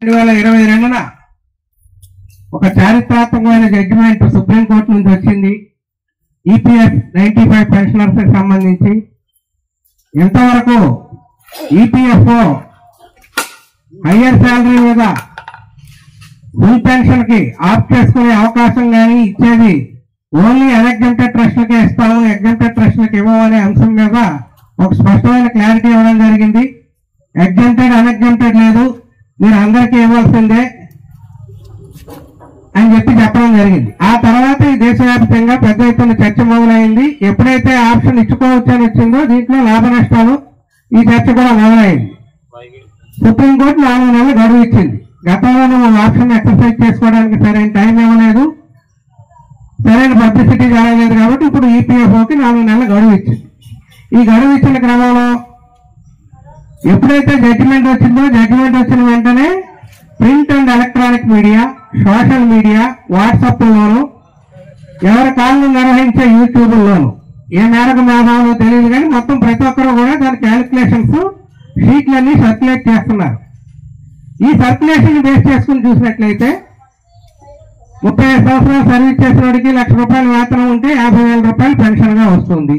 రెండు వేల ఇరవై రెండున ఒక చారిత్రాత్మకమైన జడ్జిమెంట్ సుప్రీంకోర్టు నుంచి వచ్చింది ఈపీఎఫ్ నైన్టీ ఫైవ్ పెన్షనర్స్ కి సంబంధించి ఇంతవరకు ఈపీఎఫ్ఓ హయ్యర్ శాలరీ మీద ఫుల్ పెన్షన్ కి ఆప్ చేసుకునే అవకాశం కానీ ఇచ్చేది ఓన్లీ అన్ఎగ్జెంటెడ్ ట్రస్ట్లకే ఇస్తాము ఎగ్జెంటెడ్ ట్రస్ట్లకు ఇవ్వమనే అంశం మీద ఒక స్పష్టమైన క్లారిటీ ఇవ్వడం జరిగింది ఎగ్జెంటెడ్ అన్ఎగ్జెంటెడ్ లేదు మీరు అందరికీ ఇవ్వాల్సిందే అని చెప్పి చెప్పడం జరిగింది ఆ తర్వాత ఈ దేశవ్యాప్తంగా పెద్ద ఎత్తున చర్చ మొదలైంది ఎప్పుడైతే ఆప్షన్ ఇచ్చుకోవచ్చు అని వచ్చిందో దీంట్లో లాభ నష్టాలు ఈ చర్చ కూడా మొదలైంది సుప్రీంకోర్టు నాలుగు నెలలు గడువు ఇచ్చింది గతంలో నువ్వు ఆప్షన్ ఎక్సర్సైజ్ చేసుకోవడానికి సరైన టైం ఇవ్వలేదు సరైన పబ్లిసిటీ జరగలేదు కాబట్టి ఇప్పుడు ఈపీఎఫ్ఓకి నాలుగు నెలల గడువు ఇచ్చింది ఈ గడువు ఇచ్చిన క్రమంలో ఎప్పుడైతే జడ్జిమెంట్ వచ్చిందో జడ్జిమెంట్ వచ్చిన వెంటనే print and electronic media social media వాట్సాప్లోను ఎవరి కాళ్ళు నిర్వహించే యూట్యూబ్లోను ఏ మేరకు మేధావులో తెలియదు కానీ మొత్తం ప్రతి ఒక్కరు కూడా దాని క్యాలిక్యులేషన్స్ షీట్లన్నీ సర్క్యులేట్ చేస్తున్నారు ఈ సర్క్యులేషన్ బేస్ చేసుకుని చూసినట్లయితే ముప్పై ఐదు సంవత్సరాలు సర్వీస్ చేసిన వాడికి లక్ష రూపాయల వేతనం ఉంటే యాభై వేల రూపాయలు పెన్షన్ గా వస్తుంది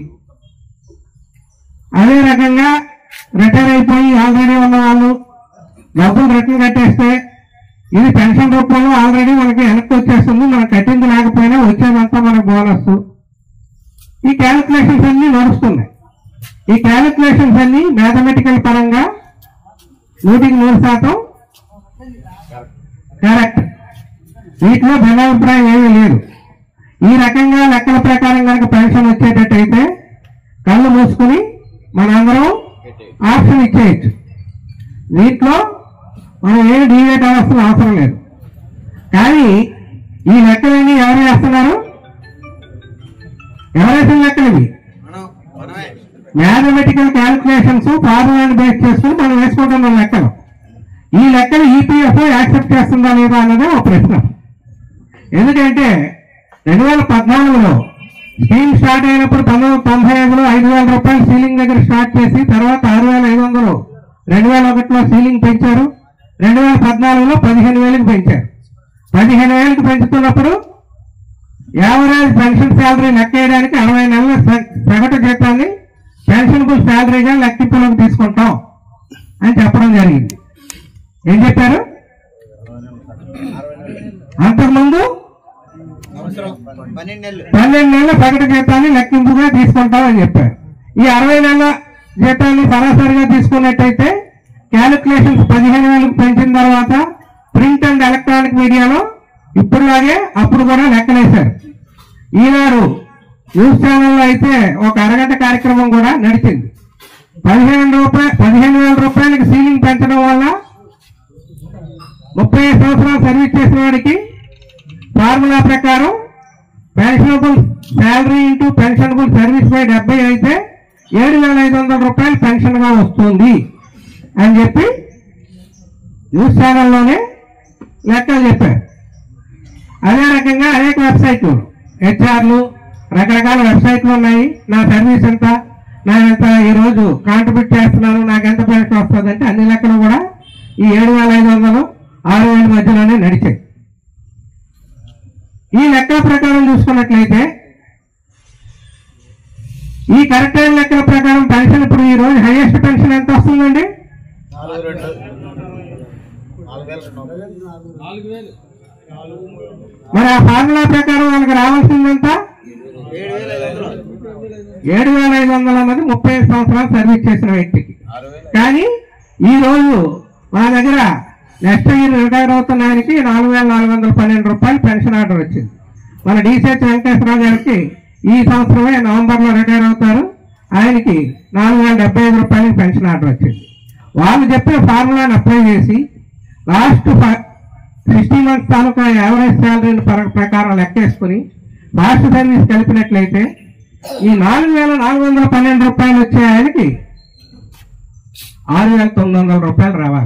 అదే రకంగా రిటైర్ అయిపోయి ఆల్రెడీ ఉన్న వాళ్ళు డబ్బులు రిటర్న్ కట్టేస్తే ఇది పెన్షన్ రూపంలో ఆల్రెడీ మనకి వెనక్కి వచ్చేస్తుంది మనం కట్టింది లేకపోయినా వచ్చేదంతా మనకు బోనస్ ఈ క్యాలిక్యులేషన్స్ అన్ని నడుస్తున్నాయి ఈ క్యాలిక్యులేషన్స్ అన్ని మ్యాథమెటికల్ పరంగా నూటికి నూరు శాతం కరెక్ట్ వీటిలో భిన్నాభిప్రాయం ఏమీ లేదు ఈ రకంగా లెక్కల ప్రకారం కనుక పెన్షన్ వచ్చేటట్టయితే కళ్ళు మూసుకుని మనందరం ఆప్షన్ ఇచ్చేయచ్చు వీటిలో మనం ఏమి డివేట్ అవ్వాల్సిన అవసరం లేదు కానీ ఈ లెక్కలన్నీ ఎవరు వేస్తున్నారు ఎవరేసిన లెక్కలు ఇవి మ్యాథమెటికల్ క్యాలిక్యులేషన్స్ ఫార్ములాని బేస్ చేసుకుని మనం వేసుకుంటున్న లెక్కలు ఈ లెక్కలు ఈపీఎఫ్ఓ యాక్సెప్ట్ చేస్తుందా లేదా అన్నదే ఒక ప్రశ్న ఎందుకంటే రెండు వేల పద్నాలుగులో స్కీమ్ స్టార్ట్ అయినప్పుడు పంతొమ్మిది వందల తొంభై ఐదులో ఐదు వేల రూపాయలు సీలింగ్ దగ్గర స్టార్ట్ చేసి తర్వాత ఆరు వేల ఐదు వందలు రెండు వేల ఒకటిలో సీలింగ్ పెంచారు రెండు వేల పద్నాలుగులో పదిహేను వేలకు పెంచారు పదిహేను వేలకు పెంచుతున్నప్పుడు యావరేజ్ పెన్షన్ శాలరీ లెక్కేయడానికి అరవై నెలల స- సగటు జీతాన్ని పెన్షనబుల్ శాలరీగా లెక్కింపులోకి తీసుకుంటాం అని చెప్పడం జరిగింది ఏం చెప్పారు అంతకుముందు పన్నెండు నెలలు పన్నెండు నెలల సగటు జీతాన్ని లెక్కింపుగా తీసుకుంటామని చెప్పారు ఈ అరవై నెలల జీతాన్ని సరాసరిగా తీసుకున్నట్టయితే క్యాలిక్యులేషన్స్ పదిహేను వేలకు పెంచిన తర్వాత ప్రింట్ అండ్ ఎలక్ట్రానిక్ మీడియాలో ఇప్పుడులాగే అప్పుడు కూడా లెక్కలేశారు ఈనాడు న్యూస్ ఛానల్లో అయితే ఒక అరగంట కార్యక్రమం కూడా నడిచింది పదిహేను రూపాయ పదిహేను వేల రూపాయలకి సీలింగ్ పెంచడం వల్ల ముప్పై ఐదు సంవత్సరాలు సర్వీస్ చేసిన వాడికి ఫార్ములా ప్రకారం pensionable salary into pensionable service by డెబ్బై అయితే ఏడు వేల ఐదు వందల రూపాయలు పెన్షన్ గా వస్తుంది అని చెప్పి న్యూస్ ఛానల్లోనే లెక్కలు చెప్పారు అదే రకంగా అనేక వెబ్సైట్లు హెచ్ఆర్లు రకరకాల వెబ్సైట్లు ఉన్నాయి నా సర్వీస్ ఎంత నా ఎంత ఈ రోజు కాంట్రిబ్యూట్ చేస్తున్నాను నాకు ఎంత పెన్షన్ వస్తుంది అంటే అన్ని లెక్కలు కూడా ఈ ఏడు వేల ఐదు వందలు ఆరు వేల మధ్యలోనే నడిచాయి ఈ లెక్కల ప్రకారం చూసుకున్నట్లయితే ఈ కరెక్ట్ అయిన లెక్కల ప్రకారం పెన్షన్ ఇప్పుడు ఈ రోజు హైయెస్ట్ పెన్షన్ ఎంత వస్తుందండి నాలుగు రెండు నాలుగు వేల రెండు మరి ఆ ఫార్ములా ప్రకారం మనకు రావాల్సిందంత ఏడు వేల ఐదు వందలు ఏడు వేల ఐదు వందలు అన్నది ముప్పై ఐదు సంవత్సరాలు సర్వీస్ చేసిన వ్యక్తికి ఆరు వేల కానీ ఈ రోజు మా దగ్గర నెక్స్ట్ ఇయర్ రిటైర్ అవుతున్న ఆయనకి నాలుగు వేల నాలుగు వందల పన్నెండు రూపాయలు పెన్షన్ ఆర్డర్ వచ్చింది మన డిసిహెచ్ వెంకటేశ్వరరావు గారికి ఈ సంవత్సరమే నవంబర్లో రిటైర్ అవుతారు ఆయనకి నాలుగు వేల డెబ్బై ఐదు రూపాయలకి పెన్షన్ ఆర్డర్ వచ్చింది వాళ్ళు చెప్పిన ఫార్ములాని అప్లై చేసి లాస్ట్ సిక్స్టీ మంత్స్ తాలూకా యావరేజ్ శాలరీని ప్రకారం లెక్కేసుకుని లాస్ట్ సర్వీస్ కలిపినట్లయితే ఈ నాలుగు వేల నాలుగు వందల పన్నెండు రూపాయలు వచ్చే ఆయనకి ఆరు వేల తొమ్మిది వందల రూపాయలు రావాలి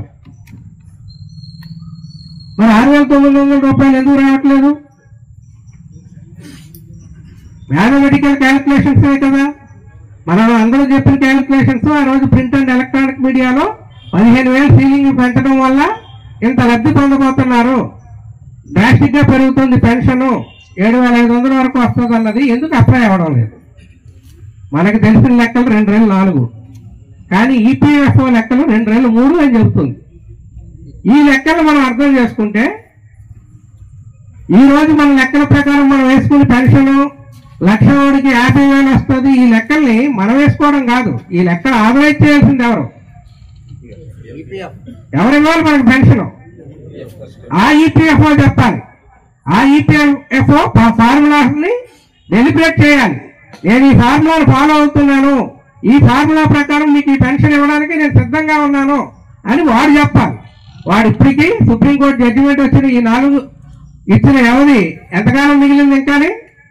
మరి ఆరు వేల తొమ్మిది వందల రూపాయలు ఎందుకు రావట్లేదు మ్యాథమెటికల్ క్యాలిక్యులేషన్స్ కదా మనం అందరూ చెప్పిన క్యాలిక్యులేషన్స్ ఆ రోజు ప్రింట్ అండ్ ఎలక్ట్రానిక్ మీడియాలో పదిహేను వేలు సీలింగ్ పెంచడం వల్ల ఇంత లబ్ధి పొందబోతున్నారు డ్రాస్టిక్ గా పెరుగుతుంది పెన్షన్ ఏడు వేల ఐదు వందల వరకు వస్తుంది అన్నది ఎందుకు అప్లై అవ్వడం లేదు మనకు తెలిసిన లెక్కలు రెండు వేలు నాలుగు కానీ ఈపీఎఫ్ఓ లెక్కలు రెండు వేలు మూడు అని చెబుతుంది ఈ లెక్కలు మనం అర్థం చేసుకుంటే ఈ రోజు మన లెక్కల ప్రకారం మనం వేసుకునే పెన్షన్ లక్ష వాడికి యాభై వేలు వస్తుంది ఈ లెక్కల్ని మనం వేసుకోవడం కాదు ఈ లెక్కలు ఆదరైజ్ చేయాల్సింది ఎవరు ఎల్పిఎఫ్ ఎవరు ఇవ్వాలి మనకి పెన్షన్ ఆ ఈపీఎఫ్ఓ చెప్పాలి ఆ ఈపీఎఫ్ఓ ఫార్ములాని డెలిబరేట్ చేయాలి నేను ఈ ఫార్ములాను ఫాలో అవుతున్నాను ఈ ఫార్ములా ప్రకారం మీకు ఈ పెన్షన్ ఇవ్వడానికి నేను సిద్ధంగా ఉన్నాను అని వాడు చెప్పాలి వాడు ఇప్పటికీ సుప్రీంకోర్టు జడ్జిమెంట్ వచ్చిన ఈ నాలుగు ఇచ్చిన వ్యవధి ఎంతకాలం మిగిలింది ఇంకాని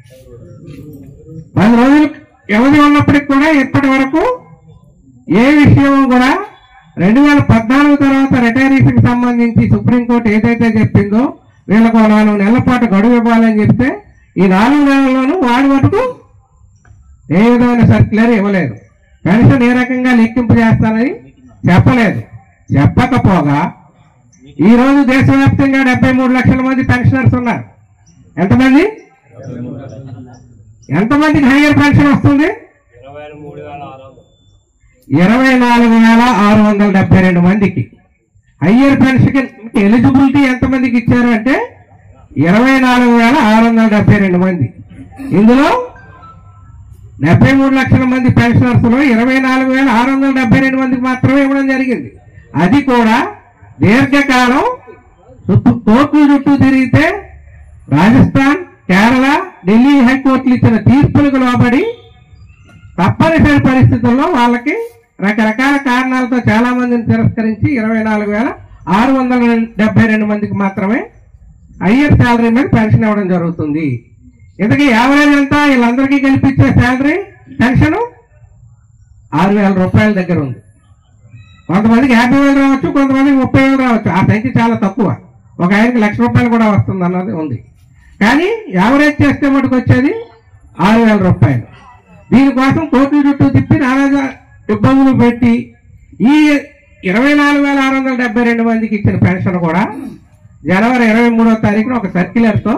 పది రోజులు వ్యవధి ఉన్నప్పటికి కూడా ఇప్పటి వరకు ఏ విషయం కూడా రెండు వేల పద్నాలుగు తర్వాత రిటైరీస్కి సంబంధించి సుప్రీంకోర్టు ఏదైతే చెప్పిందో వీళ్ళకు ఓ నాలుగు నెలల పాటు గడువు ఇవ్వాలని చెప్తే ఈ నాలుగు నెలల్లోనూ వాడి మటుకు ఏ విధమైన సర్క్యులర్ ఇవ్వలేదు పెన్షన్ ఏ రకంగా లెక్కింపు చేస్తానని చెప్పలేదు చెప్పకపోగా ఈ రోజు దేశవ్యాప్తంగా డెబ్బై మూడు లక్షల మంది పెన్షనర్స్ ఉన్నారు ఎంతమంది ఎంతమందికి హైయర్ పెన్షన్ వస్తుంది ఇరవై నాలుగు వేల ఆరు వందల డెబ్బై రెండు మందికి హయ్యర్ పెన్షన్ ఎలిజిబిలిటీ ఎంతమందికి ఇచ్చారు అంటే ఇరవై నాలుగు వేల ఆరు వందల డెబ్బై రెండు మంది ఇందులో డెబ్బై మూడు లక్షల మంది పెన్షనర్స్ లో ఇరవై నాలుగు వేల ఆరు వందల డెబ్బై రెండు మందికి మాత్రమే ఇవ్వడం జరిగింది అది కూడా దీర్ఘకాలం చుట్టూ కోర్టుల చుట్టూ తిరిగితే రాజస్థాన్ కేరళ ఢిల్లీ హైకోర్టులు ఇచ్చిన తీర్పులకు లోబడి తప్పనిసరి పరిస్థితుల్లో వాళ్ళకి రకరకాల కారణాలతో చాలా మందిని తిరస్కరించి ఇరవై నాలుగు వేల ఆరు వందల డెబ్బై రెండు మందికి మాత్రమే హయ్యర్ శాలరీ మీద పెన్షన్ ఇవ్వడం జరుగుతుంది ఇంతకీ యావరేజ్ ఎంత వీళ్ళందరికీ కల్పించే శాలరీ పెన్షన్ ఆరు వేల రూపాయల దగ్గర ఉంది కొంతమందికి యాభై వేలు రావచ్చు కొంతమందికి ముప్పై వేలు రావచ్చు ఆ సంఖ్య చాలా తక్కువ ఒక ఆయనకి లక్ష రూపాయలు కూడా వస్తుంది అన్నది ఉంది కానీ యావరేజ్ చేస్తే మటుకు వచ్చేది ఆరు వేల రూపాయలు దీనికోసం కోర్టుల చుట్టూ తిప్పి నానా ఇబ్బందులు పెట్టి ఈ ఇరవై నాలుగు వేల ఆరు వందల డెబ్బై రెండు మందికి ఇచ్చిన పెన్షన్ కూడా జనవరి ఇరవై మూడో తారీఖున ఒక సర్క్యులర్తో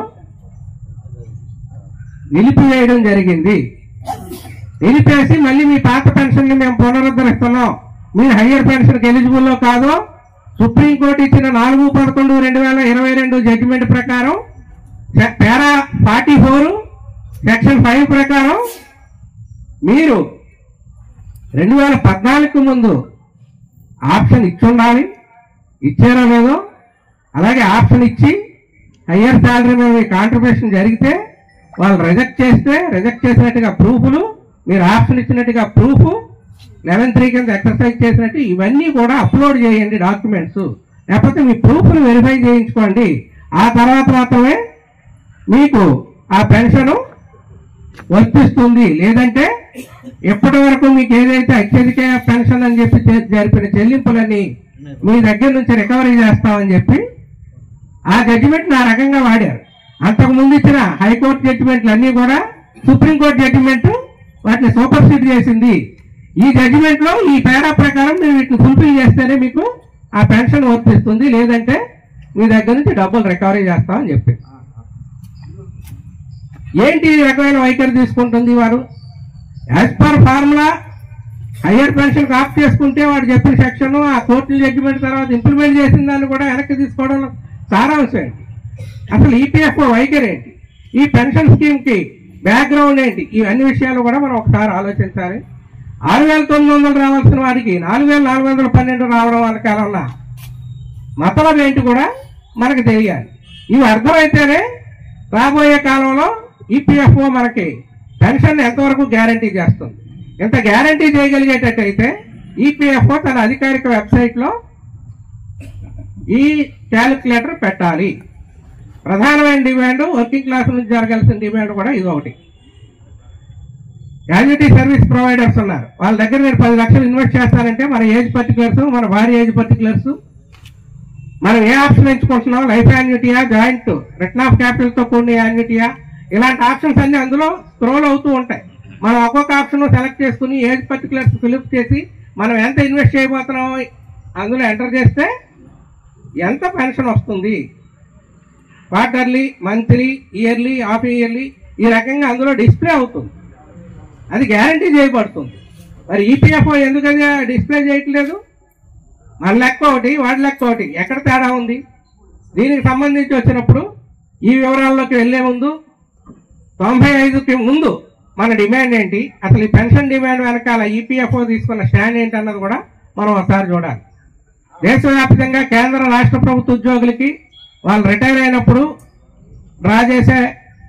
నిలిపివేయడం జరిగింది నిలిపేసి మళ్ళీ మీ పాత పెన్షన్ ని మేము పునరుద్ధరిస్తున్నాం మీరు హయ్యర్ పెన్షన్ ఎలిజిబుల్లో కాదు సుప్రీంకోర్టు ఇచ్చిన నాలుగు పదకొండు రెండు వేల ఇరవై రెండు జడ్జిమెంట్ ప్రకారం సె- para forty four section five ప్రకారం మీరు రెండు వేల పద్నాలుగు ముందు ఆప్షన్ ఇచ్చుండాలి ఇచ్చారో లేదో అలాగే ఆప్షన్ ఇచ్చి హయ్యర్ శాలరీ మీద మీ కాంట్రిబ్యూషన్ జరిగితే వాళ్ళు రిజెక్ట్ చేస్తే రిజెక్ట్ చేసినట్టుగా ప్రూఫ్లు మీరు ఆప్షన్ ఇచ్చినట్టుగా ప్రూఫ్ లెవెన్ త్రీ కింద ఎక్సర్సైజ్ చేసినట్టు ఇవన్నీ కూడా అప్లోడ్ చేయండి డాక్యుమెంట్స్ లేకపోతే మీ ప్రూఫ్లు వెరిఫై చేయించుకోండి ఆ తర్వాత మాత్రమే మీకు ఆ పెన్షన్ వర్తిస్తుంది లేదంటే ఎప్పటి వరకు మీకు ఏదైతే అత్యధిక పెన్షన్ అని చెప్పి చే- జరిపిన చెల్లింపులని మీ దగ్గర నుంచి రికవరీ చేస్తామని చెప్పి ఆ జడ్జిమెంట్ ఆ రకంగా వాడారు అంతకు ముందు ఇచ్చిన హైకోర్టు జడ్జిమెంట్లు అన్ని కూడా సుప్రీంకోర్టు జడ్జిమెంట్ వాటిని సూపర్ సీడ్ చేసింది ఈ జడ్జిమెంట్ లో ఈ పేరా ప్రకారం మీరు వీటిని ఫుల్ఫిల్ చేస్తేనే మీకు ఆ పెన్షన్ వర్తిస్తుంది లేదంటే మీ దగ్గర నుంచి డబ్బులు రికవరీ చేస్తామని చెప్పి ఏంటి ఈ రకమైన వైఖరి తీసుకుంటుంది వారు as per formula higher pension ఆప్ చేసుకుంటే వాడు చెప్పిన సెక్షన్ ఆ కోర్టు జడ్జిమెంట్ తర్వాత ఇంప్లిమెంట్ చేసిన దాన్ని కూడా వెనక్కి తీసుకోవడం సారాంశం ఏంటి అసలు ఈపీఎఫ్ఓ వైఖరి ఏంటి ఈ పెన్షన్ స్కీమ్ కి బ్యాక్గ్రౌండ్ ఏంటి ఈ అన్ని విషయాలు కూడా మనం ఒకసారి ఆలోచించాలి ఆరు వేల తొమ్మిది వందలు రావాల్సిన వాడికి నాలుగు వేల నాలుగు వందల పన్నెండు రావడం వల్ల కాలంలో మతలం ఏంటి కూడా మనకు తెలియాలి ఇవి అర్థమైతేనే రాబోయే కాలంలో ఈపీఎఫ్ఓ మనకి పెన్షన్ ఎంతవరకు గ్యారంటీ చేస్తుంది ఇంత గ్యారంటీ చేయగలిగేటట్టయితే ఈపీఎఫ్ఓ తన అధికారిక వెబ్సైట్లో ఈ క్యాలిక్యులేటర్ పెట్టాలి ప్రధానమైన డిమాండ్ వర్కింగ్ క్లాస్ నుంచి జరగాల్సిన డిమాండ్ కూడా ఇది ఒకటి యాన్యుటీ సర్వీస్ ప్రొవైడర్స్ ఉన్నారు వాళ్ళ దగ్గర నేను పది లక్షలు ఇన్వెస్ట్ చేస్తానంటే మన ఏజ్ పర్టికులర్స్ మన భారీ ఏజ్ పర్టికులర్స్ మనం ఏ ఆప్షన్ ఎంచుకుంటున్నాం లైఫ్ యాన్యుటీయా జాయింట్ రిటర్న్ ఆఫ్ క్యాపిటల్ తో కూడిన యాన్యుటీయా ఇలాంటి ఆప్షన్స్ అన్ని అందులో స్క్రోల్ అవుతూ ఉంటాయి మనం ఒక్కొక్క ఆప్షన్ సెలెక్ట్ చేసుకుని ఏజ్ పర్టికులర్స్ ఫిలిప్ చేసి మనం ఎంత ఇన్వెస్ట్ చేయబోతున్నాం అందులో ఎంటర్ చేస్తే ఎంత పెన్షన్ వస్తుంది quarterly monthly yearly half yearly ఈ రకంగా అందులో డిస్ప్లే అవుతుంది అది గ్యారంటీ చేయబడుతుంది మరి ఈపీఎఫ్ఓ ఎందుకని డిస్ప్లే చేయట్లేదు మన లెక్క ఒకటి వాడి లెక్క ఒకటి ఎక్కడ తేడా ఉంది దీనికి సంబంధించి వచ్చినప్పుడు ఈ వివరాల్లోకి వెళ్లే ముందు తొంభై ఐదుకి ముందు మన డిమాండ్ ఏంటి అసలు ఈ పెన్షన్ డిమాండ్ వెనకాల ఈపీఎఫ్ఓ తీసుకున్న స్టాండ్ ఏంటి అన్నది కూడా మనం ఒకసారి చూడాలి దేశవ్యాప్తంగా కేంద్ర రాష్ట్ర ప్రభుత్వ ఉద్యోగులకి వాళ్ళు రిటైర్ అయినప్పుడు డ్రా చేసే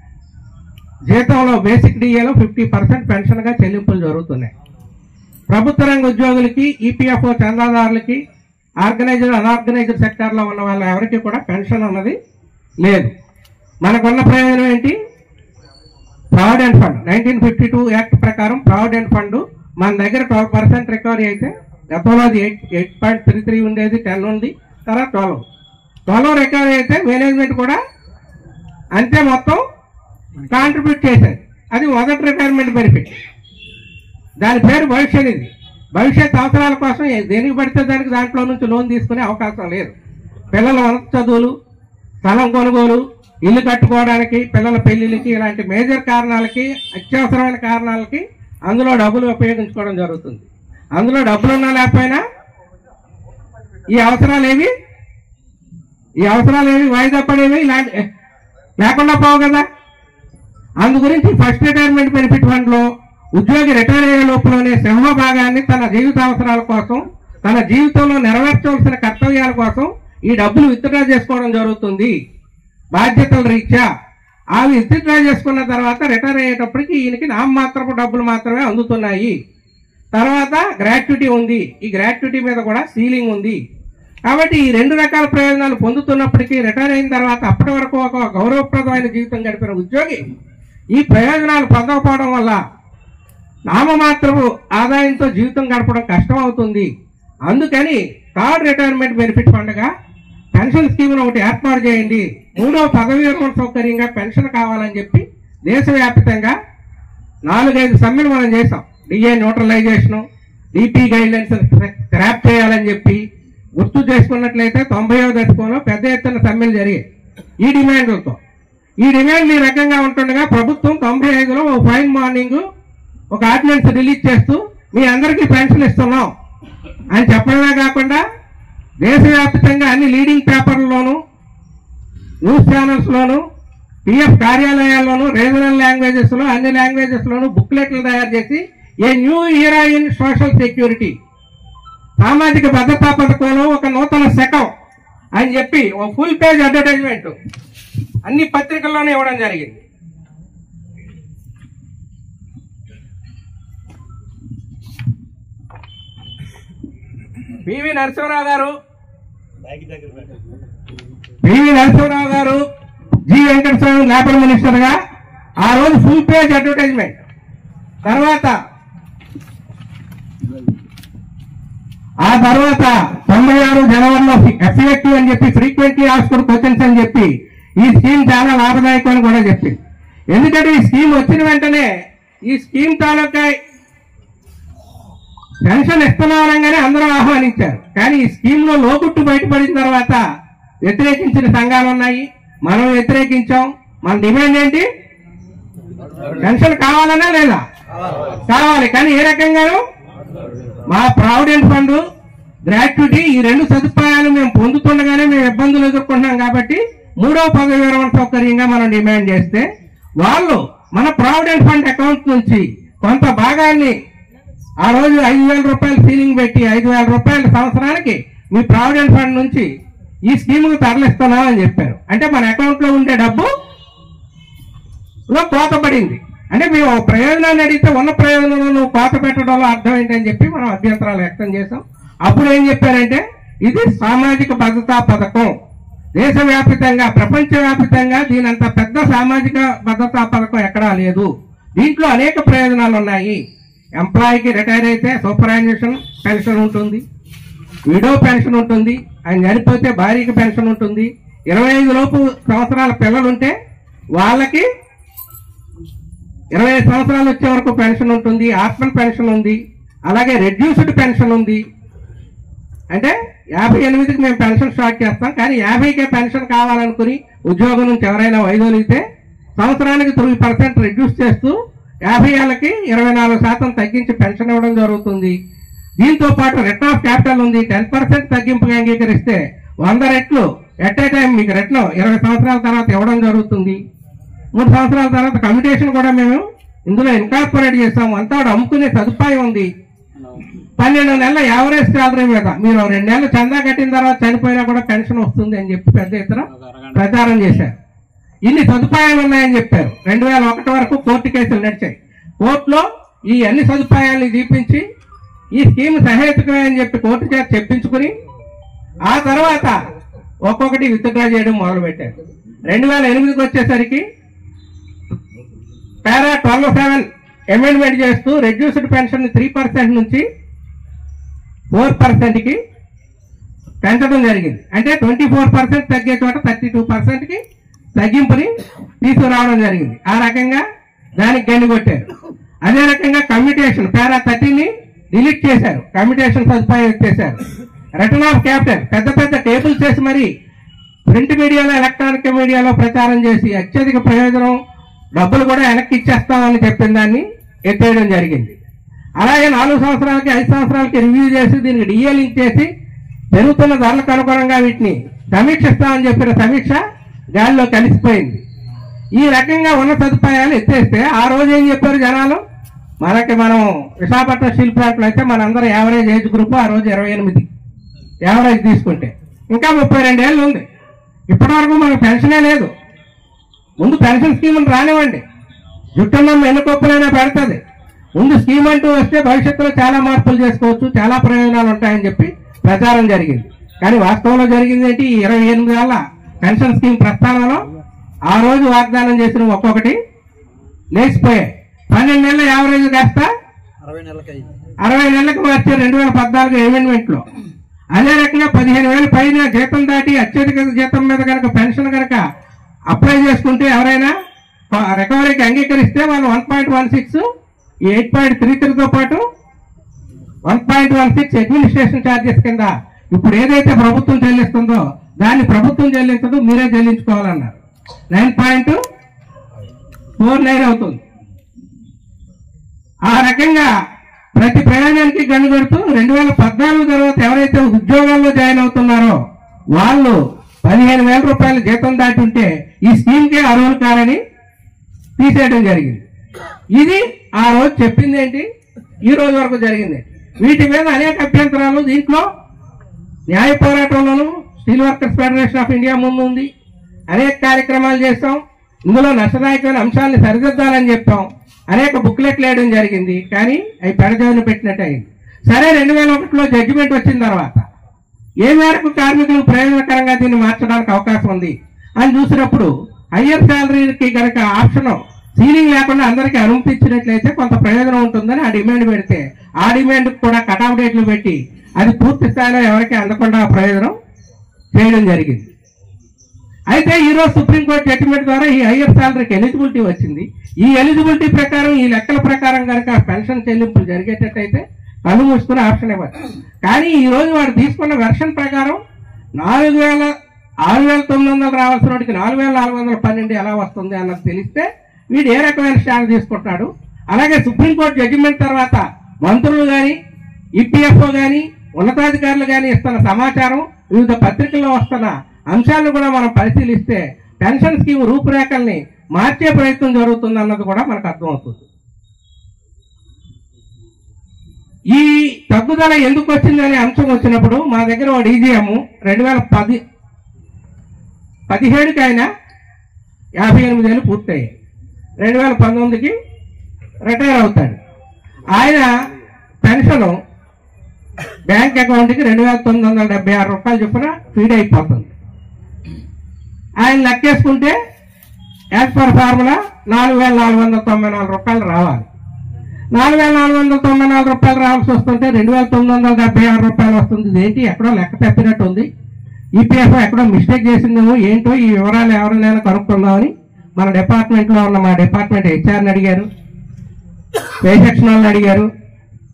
జీతంలో బేసిక్ డిఏలో ఫిఫ్టీ పర్సెంట్ పెన్షన్గా చెల్లింపులు జరుగుతున్నాయి ప్రభుత్వ రంగ ఉద్యోగులకి ఈపీఎఫ్ఓ చందాదారులకి ఆర్గనైజ్డ్ అనార్గనైజ్డ్ సెక్టార్లో ఉన్న వాళ్ళ ఎవరికి కూడా పెన్షన్ అన్నది లేదు మనకున్న ప్రయోజనం ఏంటి provident fund nineteen fifty two act ప్రకారం ప్రావిడెంట్ ఫండ్ మన దగ్గర ట్వెల్వ్ పర్సెంట్ రికవరీ అయితే గతంలో అది eight eight point three three ఉండేది టెన్ ఉంది తర్వాత ట్వెల్వ్ ట్వెల్వ్ రికవరీ అయితే మేనేజ్మెంట్ కూడా అంతే మొత్తం కాంట్రిబ్యూట్ చేసేది అది మొదటి రిటైర్మెంట్ బెనిఫిట్ దాని పేరు భవిష్యత్ ఇది భవిష్యత్ అవసరాల కోసం ఏ- దేనికి పడితే దానికి దాంట్లో నుంచి లోన్ తీసుకునే అవకాశం లేదు పిల్లల ఉన్నత చదువులు స్థలం కొనుగోలు ఇల్లు కట్టుకోవడానికి పిల్లల పెళ్లిళ్ళకి ఇలాంటి మేజర్ కారణాలకి అత్యవసరమైన కారణాలకి అందులో డబ్బులు ఉపయోగించుకోవడం జరుగుతుంది అందులో డబ్బులు ఉన్నా లేకపోయినా ఈ అవసరాలు ఏవి ఈ అవసరాలు ఏవి వాయిదా పడేవి ఇలాంటి లేకుండా పోవు కదా అందు గురించి ఫస్ట్ రిటైర్మెంట్ బెనిఫిట్ ఫండ్ లో ఉద్యోగి రిటైర్ అయ్యే లోపలనే సింహ భాగాన్ని తన జీవిత అవసరాల కోసం తన జీవితంలో నెరవేర్చవలసిన కర్తవ్యాల కోసం ఈ డబ్బులు విత్డ్రా చేసుకోవడం జరుగుతుంది బాధ్యతల రీత్యా అవి విత్డ్రా చేసుకున్న తర్వాత రిటైర్ అయ్యేటప్పటికి ఈయనకి నామమాత్రపు డబ్బులు మాత్రమే అందుతున్నాయి తర్వాత గ్రాట్యుటీ ఉంది ఈ గ్రాట్యుటీ మీద కూడా సీలింగ్ ఉంది కాబట్టి ఈ రెండు రకాల ప్రయోజనాలు పొందుతున్నప్పటికీ రిటైర్ అయిన తర్వాత అప్పటి వరకు ఒక గౌరవప్రదమైన జీవితం గడిపిన ఉద్యోగి ఈ ప్రయోజనాలు పొందకపోవడం వల్ల నామమాత్రపు ఆదాయంతో జీవితం గడపడం కష్టం అవుతుంది అందుకని థర్డ్ రిటైర్మెంట్ బెనిఫిట్ ఫండ్గా పెన్షన్ స్కీమ్ను ఒకటి ఏర్పాటు చేయండి మూడవ పదవి విరమణ సౌకర్యంగా పెన్షన్ కావాలని చెప్పి దేశవ్యాప్తంగా నాలుగైదు సమ్మెలు మనం చేసాం DA neutralisation DP guidelines scrap చేయాలని చెప్పి గుర్తు చేసుకున్నట్లయితే తొంభైవ దశకంలో పెద్ద ఎత్తున సమ్మెలు జరిగాయి ఈ డిమాండ్లతో ఈ డిమాండ్లు ఈ రకంగా ఉంటుండగా ప్రభుత్వం తొంభై ఐదులో ఒక ఫైన్ మార్నింగ్ ఒక ఆర్డినెన్స్ రిలీజ్ చేస్తూ మీ అందరికీ పెన్షన్ ఇస్తున్నాం అని చెప్పడమే కాకుండా దేశవ్యాప్తంగా అన్ని లీడింగ్ పేపర్లలోనూ న్యూస్ ఛానల్స్ లోను పిఎఫ్ కార్యాలయాల్లోనూ రీజనల్ లాంగ్వేజెస్ లో అన్ని లాంగ్వేజెస్ లోను బుక్లెట్లు తయారు చేసి a new era in social security సామాజిక భద్రతా పథకంలో ఒక నూతన శకం అని చెప్పి ఒక ఫుల్ పేజ్ అడ్వర్టైజ్మెంట్ అన్ని పత్రికల్లోనే ఇవ్వడం జరిగింది పివి నరసింహరావు గారు పివి నరసింహరావు గారు జి వెంకటస్వామి లేబర్ మినిస్టర్ గా ఆ రోజు ఫుల్ పేజ్ అడ్వర్టైజ్మెంట్ తర్వాత ఆ తర్వాత తొంభై ఆరు జనవరిలో ఎఫ్ఎక్టివ్ అని చెప్పి ఫ్రీక్వెంట్లీ ఆస్కర్ క్వశ్చన్స్ అని చెప్పి ఈ స్కీమ్ చాలా లాభదాయకం అని కూడా చెప్పింది ఎందుకంటే ఈ స్కీమ్ వచ్చిన వెంటనే ఈ స్కీమ్ తాలూకా పెన్షన్ ఇస్తున్నారనగానే అందరూ ఆహ్వానించారు కానీ ఈ స్కీమ్ లో లోగుట్టు బయటపడిన తర్వాత వ్యతిరేకించిన సంఘాలు ఉన్నాయి మనం వ్యతిరేకించాం మన డిమాండ్ ఏంటి పెన్షన్ కావాలనా లేదా కావాలి కానీ ఏ రకంగాను మా ప్రావిడెంట్ ఫండ్ గ్రాట్యుటీ ఈ రెండు సదుపాయాలు మేము పొందుతుండగానే మేము ఇబ్బందులు ఎదుర్కొంటున్నాం కాబట్టి మూడవ పదవి విరమణ సౌకర్యంగా మనం డిమాండ్ చేస్తే వాళ్ళు మన ప్రావిడెంట్ ఫండ్ అకౌంట్ నుంచి కొంత భాగాన్ని ఆ రోజు ఐదు వేల రూపాయలు సీలింగ్ పెట్టి ఐదు వేల రూపాయల సంవత్సరానికి మీ ప్రావిడెంట్ ఫండ్ నుంచి ఈ స్కీమ్కి తరలిస్తున్నామని చెప్పారు అంటే మన అకౌంట్ లో ఉండే డబ్బు లో కోత పడింది అంటే మేము ఒక ప్రయోజనాన్ని అడిగితే ఉన్న ప్రయోజనంలో నువ్వు కోత పెట్టడంలో అర్థం ఏంటని చెప్పి మనం అభ్యంతరాలు వ్యక్తం చేసాం అప్పుడు ఏం చెప్పారంటే ఇది సామాజిక భద్రతా పథకం దేశవ్యాప్తంగా ప్రపంచవ్యాప్తంగా దీనంత పెద్ద సామాజిక భద్రతా పథకం ఎక్కడా లేదు దీంట్లో అనేక ప్రయోజనాలు ఉన్నాయి ఎంప్లాయీకి రిటైర్ అయితే సూపరైజేషన్ పెన్షన్ ఉంటుంది విడో పెన్షన్ ఉంటుంది ఆయన చనిపోతే భార్యకి పెన్షన్ ఉంటుంది ఇరవై ఐదు లోపు సంవత్సరాల పిల్లలుంటే వాళ్ళకి ఇరవై ఐదు సంవత్సరాలు వచ్చే వరకు పెన్షన్ ఉంటుంది ఆత్మల్ పెన్షన్ ఉంది అలాగే రెడ్యూస్డ్ పెన్షన్ ఉంది అంటే యాభై ఎనిమిదికి మేము పెన్షన్ స్టార్ట్ చేస్తాం కానీ యాభైకే పెన్షన్ కావాలనుకుని ఉద్యోగం నుంచి ఎవరైనా వైదొలిగితే సంవత్సరానికి తొమ్మిది పర్సెంట్ రిడ్యూస్ చేస్తూ యాభై ఏళ్ళకి ఇరవై నాలుగు శాతం తగ్గించి పెన్షన్ ఇవ్వడం జరుగుతుంది దీంతో పాటు రిటర్న్ ఆఫ్ క్యాపిటల్ ఉంది టెన్ పర్సెంట్ తగ్గింపుగా అంగీకరిస్తే వంద రెట్లు ఎట్ ఏ టైం మీకు రిటర్న్ ఇరవై సంవత్సరాల తర్వాత ఇవ్వడం జరుగుతుంది మూడు సంవత్సరాల తర్వాత కమ్యూటేషన్ కూడా మేము ఇందులో ఇన్కార్పొరేట్ చేస్తాము అంతా కూడా అమ్ముకునే సదుపాయం ఉంది పన్నెండు నెలల యావరేజ్ శాలరీ మీద మీరు రెండు నెలలు చందా కట్టిన తర్వాత చనిపోయినా కూడా పెన్షన్ వస్తుంది అని చెప్పి పెద్ద ఎత్తున ప్రచారం చేశారు ఇన్ని సదుపాయాలు ఉన్నాయని చెప్పారు రెండు వేల ఒకటి వరకు కోర్టు కేసులు నడిచాయి కోర్టులో ఈ అన్ని సదుపాయాలను దీపించి ఈ స్కీమ్ సహేతుకమే అని చెప్పి కోర్టు చేత చెప్పించుకుని ఆ తర్వాత ఒక్కొక్కటి విత్డ్రా చేయడం మొదలు పెట్టారు రెండు వేల ఎనిమిదికి వచ్చేసరికి పారా ట్వెల్వ్ సెవెన్ అమెండ్మెంట్ చేస్తూ రెడ్యూస్డ్ పెన్షన్ త్రీ పర్సెంట్ నుంచి ఫోర్ పర్సెంట్ కి పెంచడం జరిగింది అంటే ట్వంటీ ఫోర్ పర్సెంట్ తగ్గే చోట థర్టీ టూ పర్సెంట్ కి తగ్గింపుని తీసుకురావడం జరిగింది ఆ రకంగా దానికి గండి కొట్టారు అదే రకంగా కమ్యూటేషన్ పారా థర్టీని డిలీట్ చేశారు కమ్యూటేషన్ సదుపాయం ఇచ్చేశారు రిటర్న్ ఆఫ్ క్యాపిటల్ పెద్ద పెద్ద టేబుల్స్ చేసి మరి ప్రింట్ మీడియాలో ఎలక్ట్రానిక్ మీడియాలో ప్రచారం చేసి అత్యధిక ప్రయోజనం డబ్బులు కూడా వెనక్కి ఇచ్చేస్తామని చెప్పిన దాన్ని ఎత్తేయడం జరిగింది అలాగే నాలుగు సంవత్సరాలకి ఐదు సంవత్సరాలకి రివ్యూ చేసి దీనికి డిఏ లింక్ చేసి పెరుగుతున్న ధరలకు అనుగుణంగా వీటిని సమీక్షిస్తామని చెప్పిన సమీక్ష గాలిలో కలిసిపోయింది ఈ రకంగా ఉన్న సదుపాయాలు ఎత్తేస్తే ఆ రోజు ఏం చెప్పారు జనాలు మనకి మనం విశాఖపట్నం స్టీల్ ప్లాంట్లో అయితే మనందరం యావరేజ్ ఏజ్ గ్రూప్ ఆ రోజు ఇరవై ఎనిమిది యావరేజ్ తీసుకుంటే ఇంకా ముప్పై రెండేళ్ళు ఉంది ఇప్పటివరకు మనకు పెన్షనే లేదు ముందు పెన్షన్ స్కీమ్ రానివ్వండి జుట్టున్న ఎన్నుకొప్పులైనా పెడుతుంది ముందు స్కీమ్ అంటూ వస్తే భవిష్యత్తులో చాలా మార్పులు చేసుకోవచ్చు చాలా ప్రయోజనాలు ఉంటాయని చెప్పి ప్రచారం జరిగింది కానీ వాస్తవంలో జరిగింది ఏంటి ఈ ఇరవై ఎనిమిది ఏళ్ళ పెన్షన్ స్కీమ్ ప్రస్థానంలో ఆ రోజు వాగ్దానం చేసిన ఒక్కొక్కటి లేచిపోయాయి పన్నెండు నెలల యావరేజ్ కాస్త అరవై నెలలకి అయింది అరవై నెలలకు వచ్చే రెండు వేల పద్నాలుగు అమెండ్మెంట్ లో అదే రకంగా పదిహేను వేల పైన జీతం దాటి అత్యధిక జీతం మీద కనుక పెన్షన్ కనుక అప్లై చేసుకుంటే ఎవరైనా రికవరీకి అంగీకరిస్తే వాళ్ళు one point one six eight point three త్రీతో పాటు one point one six administration charges కింద ఇప్పుడు ఏదైతే ప్రభుత్వం చెల్లిస్తుందో దాన్ని ప్రభుత్వం చెల్లించదు మీరే చెల్లించుకోవాలన్నారు నైన్ పాయింట్ ఫోర్ నైన్ అవుతుంది ఆ రకంగా ప్రతి ప్రయాణానికి గన్ను కొడుతూ రెండు వేల పద్నాలుగు తర్వాత ఎవరైతే ఉద్యోగాల్లో జాయిన్ అవుతున్నారో వాళ్ళు పదిహేను వేల రూపాయల జీతం దాటి ఉంటే ఈ స్కీమ్కి అర్హులు కారని తీసేయడం జరిగింది ఇది ఆ రోజు చెప్పింది ఏంటి ఈ రోజు వరకు జరిగింది వీటి మీద అనేక అభ్యంతరాలు దీంట్లో న్యాయ పోరాటంలోనూ steel workers federation of India ముందు ఉంది అనేక కార్యక్రమాలు చేస్తాం ఇందులో నష్టదాయకమైన అంశాలను సరిదిద్దాలని చెప్పాం అనేక బుక్లెట్లు వేయడం జరిగింది కానీ అవి పెడజోని పెట్టినట్టు అయింది సరే రెండు వేల ఒకటిలో జడ్జిమెంట్ వచ్చిన తర్వాత ఏ మేరకు కార్మికులకు ప్రయోజనకరంగా దీన్ని మార్చడానికి అవకాశం ఉంది అని చూసినప్పుడు హయ్యర్ శాలరీకి కనుక ఆప్షన్ సీలింగ్ లేకుండా అందరికీ అనుమతి ఇచ్చినట్లయితే కొంత ప్రయోజనం ఉంటుందని ఆ డిమాండ్ పెడితే ఆ డిమాండ్ కూడా కటాఫ్ డేట్లు పెట్టి అది పూర్తి స్థాయిలో ఎవరికి అందకుండా ఆ ప్రయోజనం చేయడం జరిగింది అయితే ఈ రోజు సుప్రీంకోర్టు జడ్జిమెంట్ ద్వారా ఈ హయ్యర్ శాలరీకి ఎలిజిబిలిటీ వచ్చింది ఈ ఎలిజిబిలిటీ ప్రకారం ఈ లెక్కల ప్రకారం కనుక పెన్షన్ చెల్లింపులు జరిగేటట్టయితే కళ్ళు మూసుకుని ఆప్షన్ ఇవ్వచ్చు కానీ ఈ రోజు వాడు తీసుకున్న వెర్షన్ ప్రకారం నాలుగు వేల ఆరు వేల తొమ్మిది వందలు రావాల్సిన వాడికి నాలుగు వేల నాలుగు వందల పన్నెండు ఎలా వస్తుంది అన్నది తెలిస్తే వీడు ఏ రకమైన స్టాండ్ తీసుకుంటున్నాడు అలాగే సుప్రీంకోర్టు జడ్జిమెంట్ తర్వాత మంత్రులు కానీ ఈపీఎఫ్ఓ కానీ ఉన్నతాధికారులు కానీ ఇస్తున్న సమాచారం వివిధ పత్రికల్లో వస్తున్న అంశాలను కూడా మనం పరిశీలిస్తే పెన్షన్ స్కీమ్ రూపురేఖల్ని మార్చే ప్రయత్నం జరుగుతుంది అన్నది కూడా మనకు అర్థమవుతుంది ఈ తగ్గుదల ఎందుకు వచ్చిందనే అంశం వచ్చినప్పుడు మా దగ్గర ఒక డీజీఎం రెండు వేల పది పదిహేడుకి ఆయన యాభై ఎనిమిది ఏళ్ళు పూర్తయ్యాయి రెండు వేల పంతొమ్మిదికి రిటైర్ అవుతాడు ఆయన పెన్షన్ బ్యాంక్ అకౌంట్కి రెండు వేల తొమ్మిది వందల డెబ్బై ఆరు రూపాయలు చొప్పున ఫీడ్ అయిపోతుంది ఆయన లెక్కేసుకుంటే యాజ్ పర్ ఫార్ములా నాలుగు వేల నాలుగు వందల తొంభై నాలుగు రూపాయలు రావాలి నాలుగు వేల నాలుగు వందల తొంభై నాలుగు రూపాయలు రావాల్సి వస్తుంటే రెండు వేల తొమ్మిది వందల డెబ్బై ఆరు రూపాయలు వస్తుంది ఇదేంటి ఎక్కడో లెక్క తప్పినట్టు ఉంది ఈపీఎఫ్ ఎక్కడో మిస్టేక్ చేసిందేమో ఏంటో ఈ వివరాలు ఎవరినైనా కనుక్కుందామని మన డిపార్ట్మెంట్ లో ఉన్న మా డిపార్ట్మెంట్ హెచ్ఆర్ని అడిగారు పే సెక్షన్ వాళ్ళని అడిగారు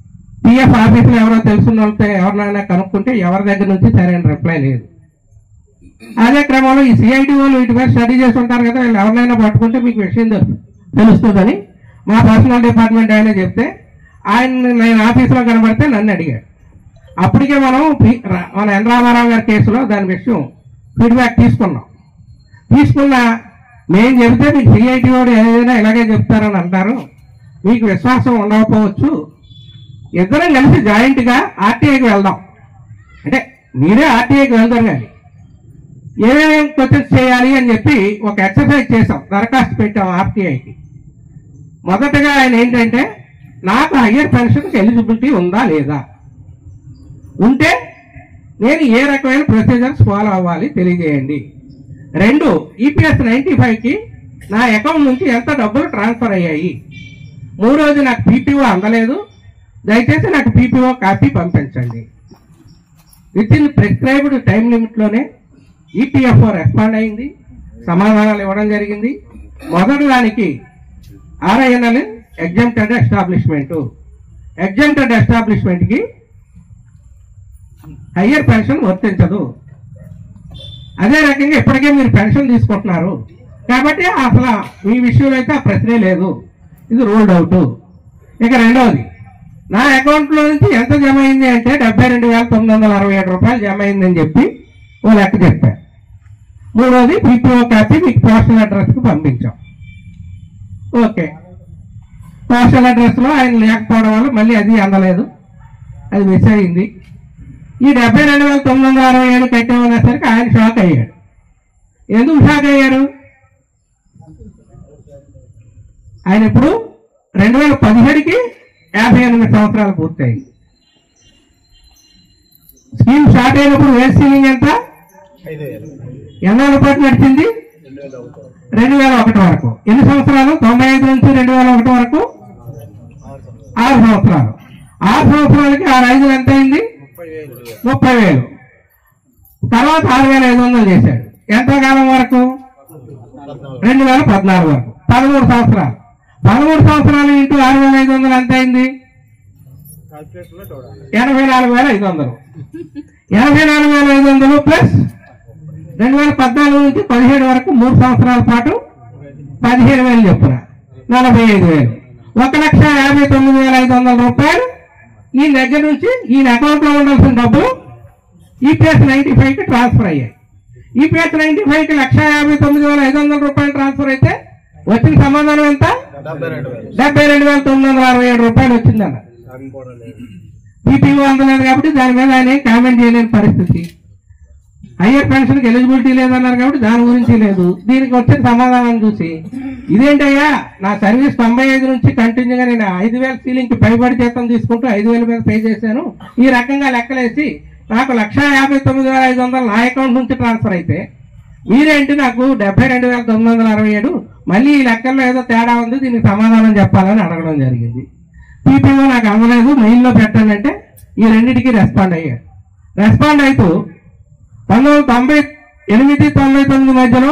పిఎఫ్ ఆఫీసులో ఎవరో తెలుసున్న వాళ్ళతో ఎవరినైనా కనుక్కుంటే ఎవరి దగ్గర నుంచి సరైన రిప్లై లేదు అదే క్రమంలో ఈ సిఐటి వాళ్ళు వీటి మీద స్టడీ చేసి ఉంటారు కదా వీళ్ళు ఎవరినైనా పట్టుకుంటే మీకు విషయం తెలుసు తెలుస్తుందని మా పర్సనల్ డిపార్ట్మెంట్ ఆయన చెప్తే ఆయన నేను ఆఫీసులో కనబడితే నన్ను అడిగాడు అప్పటికే మనం పి- రా- మన ఎన్ రామారావు గారి కేసులో దాని విషయం ఫీడ్బ్యాక్ తీసుకున్నాం తీసుకున్న నేను చెబితే మీకు సిఐటి వాడు ఏదైనా ఇలాగే చెప్తారని అంటారు మీకు విశ్వాసం ఉండకపోవచ్చు ఇద్దరం కలిసి జాయింట్గా ఆర్టీఐకి వెళ్దాం అంటే మీరే ఆర్టీఐకి వెళ్తారు కానీ ఏమేమి క్వశ్చన్స్ చేయాలి అని చెప్పి ఒక ఎక్సర్సైజ్ చేసాం దరఖాస్తు పెట్టాం ఆర్టీఐకి మొదటగా ఆయన ఏంటంటే నాకు హయ్యర్ పెన్షన్కి ఎలిజిబిలిటీ ఉందా లేదా ఉంటే నేను ఏ రకమైన ప్రొసీజర్స్ ఫాలో అవ్వాలి తెలియజేయండి రెండు ఈపీఎస్ నైన్టీ ఫైవ్కి నా అకౌంట్ నుంచి ఎంత డబ్బులు ట్రాన్స్ఫర్ అయ్యాయి మూడోది నాకు పీపీఓ అందలేదు దయచేసి నాకు పీపీఓ కాపీ పంపించండి విత్ ఇన్ ప్రిస్క్రైబ్డ్ టైం లిమిట్లోనే ఈపీఎఫ్ఓ రెస్పాండ్ అయింది సమాధానాలు ఇవ్వడం జరిగింది మొదటి దానికి ఆర్ఐఎన్ఎల్ ఎగ్జామ్టెడ్ ఎస్టాబ్లిష్మెంట్ ఎగ్జామ్టెడ్ ఎస్టాబ్లిష్మెంట్కి హయ్యర్ పెన్షన్ వర్తించదు అదే రకంగా ఇప్పటికే మీరు పెన్షన్ తీసుకుంటున్నారు కాబట్టి అసలు మీ విషయంలో అయితే ఆ ప్రశ్నే లేదు ఇది రూల్డ్ అవుట్ ఇక రెండవది నా అకౌంట్లో నుంచి ఎంత జమ అయింది అంటే డెబ్బై రెండు వేల తొమ్మిది వందల అరవై ఏడు రూపాయలు జమ అయిందని చెప్పి ఓ లెక్క చెప్పారు మూడవది పీపీఓ కాపీ మీకు పోస్టల్ అడ్రస్కి పంపించాం ఓకే పోస్టల్ అడ్రస్లో ఆయన లేకపోవడం వల్ల మళ్ళీ అది అందలేదు అది మిస్ అయింది ఈ డెబ్బై రెండు వేల తొమ్మిది వందల అరవై ఏడు కట్టామనేసరికి ఆయన షాక్ అయ్యాడు ఎందుకు షాక్ అయ్యారు ఆయన ఇప్పుడు రెండు వేల పదిహేడుకి యాభై ఎనిమిది సంవత్సరాలు పూర్తయింది స్కీమ్ స్టార్ట్ అయినప్పుడు వేస్ట్ సీలింగ్ ఎంత ఐదు వేలు ఎన్నాళ్ళ పాటు నడిచింది రెండు వేల ఒకటి రెండు వేల ఒకటి వరకు ఎన్ని సంవత్సరాలు తొంభై ఐదు నుంచి రెండు వేల ఒకటి వరకు ఆరు సంవత్సరాలు ఆరు సంవత్సరాలు ఆరు సంవత్సరాలకి ఆరు ఐదులు ఎంత అయింది ముప్పై వేలు ముప్పై వేలు తర్వాత ఆరు వేల ఐదు వందలు చేశాడు ఎంత కాలం వరకు పద్నాలుగు రెండు వేల పద్నాలుగు వరకు పదమూడు సంవత్సరాలు పదమూడు సంవత్సరాలు ఇంటూ ఆరు వేల ఐదు వందలు ఎంత అయింది క్యాల్కులేటర్ లో చూడాలి ఎనభై నాలుగు వేల ఐదు వందలు ఎనభై నాలుగు వేల ఐదు వందలు ప్లస్ రెండు వేల పద్నాలుగు నుంచి పదిహేడు వరకు మూడు సంవత్సరాల పాటు పదిహేను వేలు చొప్పున నలభై ఐదు వేలు ఒక లక్ష యాభై తొమ్మిది వేల ఐదు వందల రూపాయలు ఈ దగ్గర నుంచి ఈయన అకౌంట్లో ఉండాల్సిన డబ్బులు ఈపీఎస్ నైన్టీ ఫైవ్కి ట్రాన్స్ఫర్ అయ్యాయి ఈపీఎస్ నైన్టీ ఫైవ్కి లక్ష యాభై తొమ్మిది వేల ఐదు వందల రూపాయలు ట్రాన్స్ఫర్ అయితే వచ్చిన సమాధానం ఎంత డెబ్బై రెండు వేలు డెబ్బై రెండు వేల తొమ్మిది వందల అరవై ఏడు రూపాయలు వచ్చిందన్న అది కూడా లేదు బీపీఓ అందలేదు కాబట్టి దాని మీద ఆయన ఏం కామెంట్ చేయలేని పరిస్థితి హయ్యర్ పెన్షన్కి ఎలిజిబిలిటీ లేదన్నారు కాబట్టి దాని గురించి లేదు దీనికి వచ్చిన సమాధానం చూసి ఇదేంటయ్యా నా సర్వీస్ తొంభై ఐదు నుంచి కంటిన్యూగా నేను ఐదు వేల సీలింగ్కి పైబడి జీతం తీసుకుంటూ ఐదు వేల మీద పే చేశాను ఈ రకంగా లెక్కలేసి నాకు లక్ష యాభై తొమ్మిది వేల ఐదు వందలు నా అకౌంట్ నుంచి ట్రాన్స్ఫర్ అయితే మీరేంటి నాకు డెబ్బై రెండు వేల తొమ్మిది వందల అరవై ఏడు మళ్ళీ ఈ లెక్కల్లో ఏదో తేడా ఉంది దీనికి సమాధానం చెప్పాలని అడగడం జరిగింది పీపీఓ నాకు అందలేదు మెయిల్లో పెట్టండి అంటే ఈ రెండింటికి రెస్పాండ్ అయ్యారు రెస్పాండ్ అవుతూ పంతొమ్మిది వందల తొంభై ఎనిమిది తొంభై తొమ్మిది మధ్యలో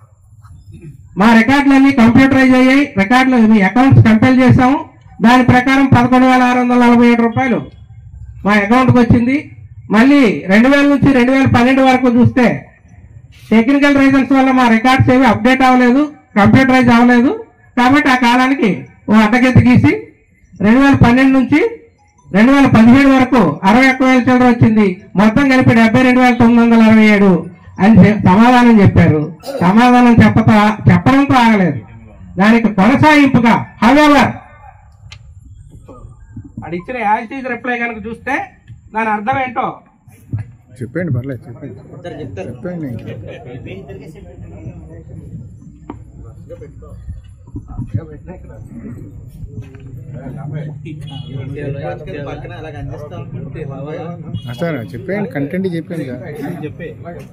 మా రికార్డులన్నీ కంప్యూటరైజ్ అయ్యాయి రికార్డులు మీ అకౌంట్స్ కంపేర్ చేసాము దాని ప్రకారం పదకొండు వేల ఆరు వందల నలభై ఏడు రూపాయలు మా అకౌంట్కి వచ్చింది మళ్ళీ రెండు వేల నుంచి రెండు వేల పన్నెండు వరకు చూస్తే టెక్నికల్ రీజన్స్ వల్ల మా రికార్డ్స్ ఏవి అప్డేట్ అవ్వలేదు కంప్యూటరైజ్ అవ్వలేదు కాబట్టి ఆ కాలానికి ఓ అడ్డగెత్తి గీసి రెండు వేల పన్నెండు నుంచి రెండు వేల పదిహేడు వరకు అరవై ఒక్క వేల చిల్లర వచ్చింది మొత్తం కలిపి డెబ్బై రెండు వేల తొమ్మిది వందల అరవై ఏడు అని చె- సమాధానం చెప్పారు సమాధానం చెప్పత చెప్పడంతో ఆగలేదు దానికి కొనసాగింపుగా హవెవర్ అది ఇచ్చిన యాజిటీజ్ రిప్లై కనుక చూస్తే దాని అర్థం ఏంటో చెప్పండి పర్లేదు చెప్పండి ఇద్దరు చెప్తారు చెప్పండి పక్కన అలాగ అందిస్తాం సార్ చెప్పండి కంటెంట్ చెప్పండి సార్ చెప్పి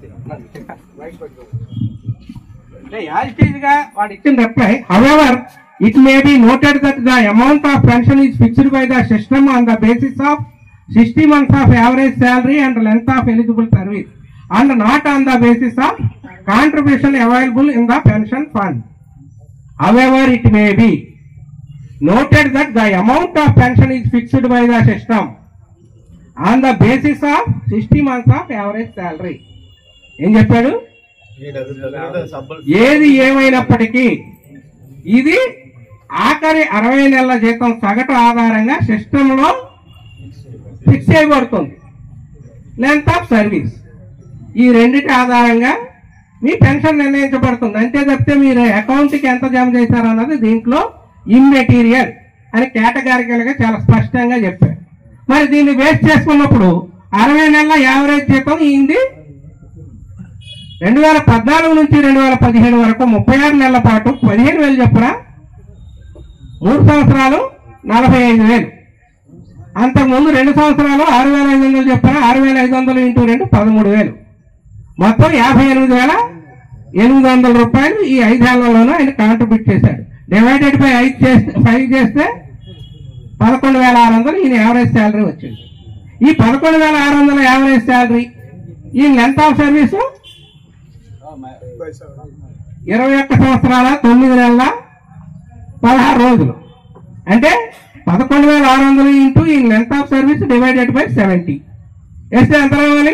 అంటే యాజ్ ఇట్ ఈజ్ గా వాడు ఇచ్చిన reply however it may be noted that the amount of pension is fixed by the system on the basis of sixty months of average salary and length of eligible service and not on the basis of contribution available in the pension fund however it may be noted that the amount of pension is fixed by the system on the basis of 60 months of average salary. ఏం చెప్పాడు సబ్బులు ఏది ఏమైనప్పటికీ ఇది ఆఖరి అరవై నెలల జీతం సగటు ఆధారంగా సిస్టంలో ఫిక్స్ చేయబడుతుంది లెంత్ ఆఫ్ సర్వీస్ ఈ రెండిటి ఆధారంగా మీ పెన్షన్ నిర్ణయించబడుతుంది అంతే తప్పితే మీరు అకౌంట్కి ఎంత జమ చేశారు అన్నది దీంట్లో ఇమ్మెటీరియల్ అని కేటగారికల్ గా చాలా స్పష్టంగా చెప్పారు మరి దీన్ని వేస్ట్ చేసుకున్నప్పుడు అరవై నెలల యావరేజ్ జీతం ఈంది రెండు వేల పద్నాలుగు నుంచి రెండు వేల పదిహేడు వరకు ముప్పై ఆరు నెలల పాటు పదిహేను వేలు చొప్పున మూడు సంవత్సరాలు నలభై ఐదు వేలు అంతకుముందు రెండు సంవత్సరాలు ఆరు వేల ఐదు వందలు చొప్పున ఆరు వేల ఐదు వందలు ఇంటూ రెండు పదమూడు వేలు మొత్తం యాభై ఎనిమిది వేల ఎనిమిది వందల రూపాయలు ఈ ఐదేళ్లలోనూ ఆయన కాంట్రిబ్యూట్ చేశాడు డివైడెడ్ బై ఐదు చేస్తే ఫైవ్ చేస్తే పదకొండు వేల ఆరు వందలు ఈయన యావరేజ్ శాలరీ వచ్చింది ఈ పదకొండు వేల ఆరు వందల యావరేజ్ శాలరీ ఈ లెంత్ ఆఫ్ సర్వీసు ఇరవై ఒక్క సంవత్సరాల తొమ్మిది నెలల పదహారు రోజులు అంటే పదకొండు వేల ఆరు వందలు ఇంటూ ఈ length of service divided by seventy వేస్తే ఎంత రావాలి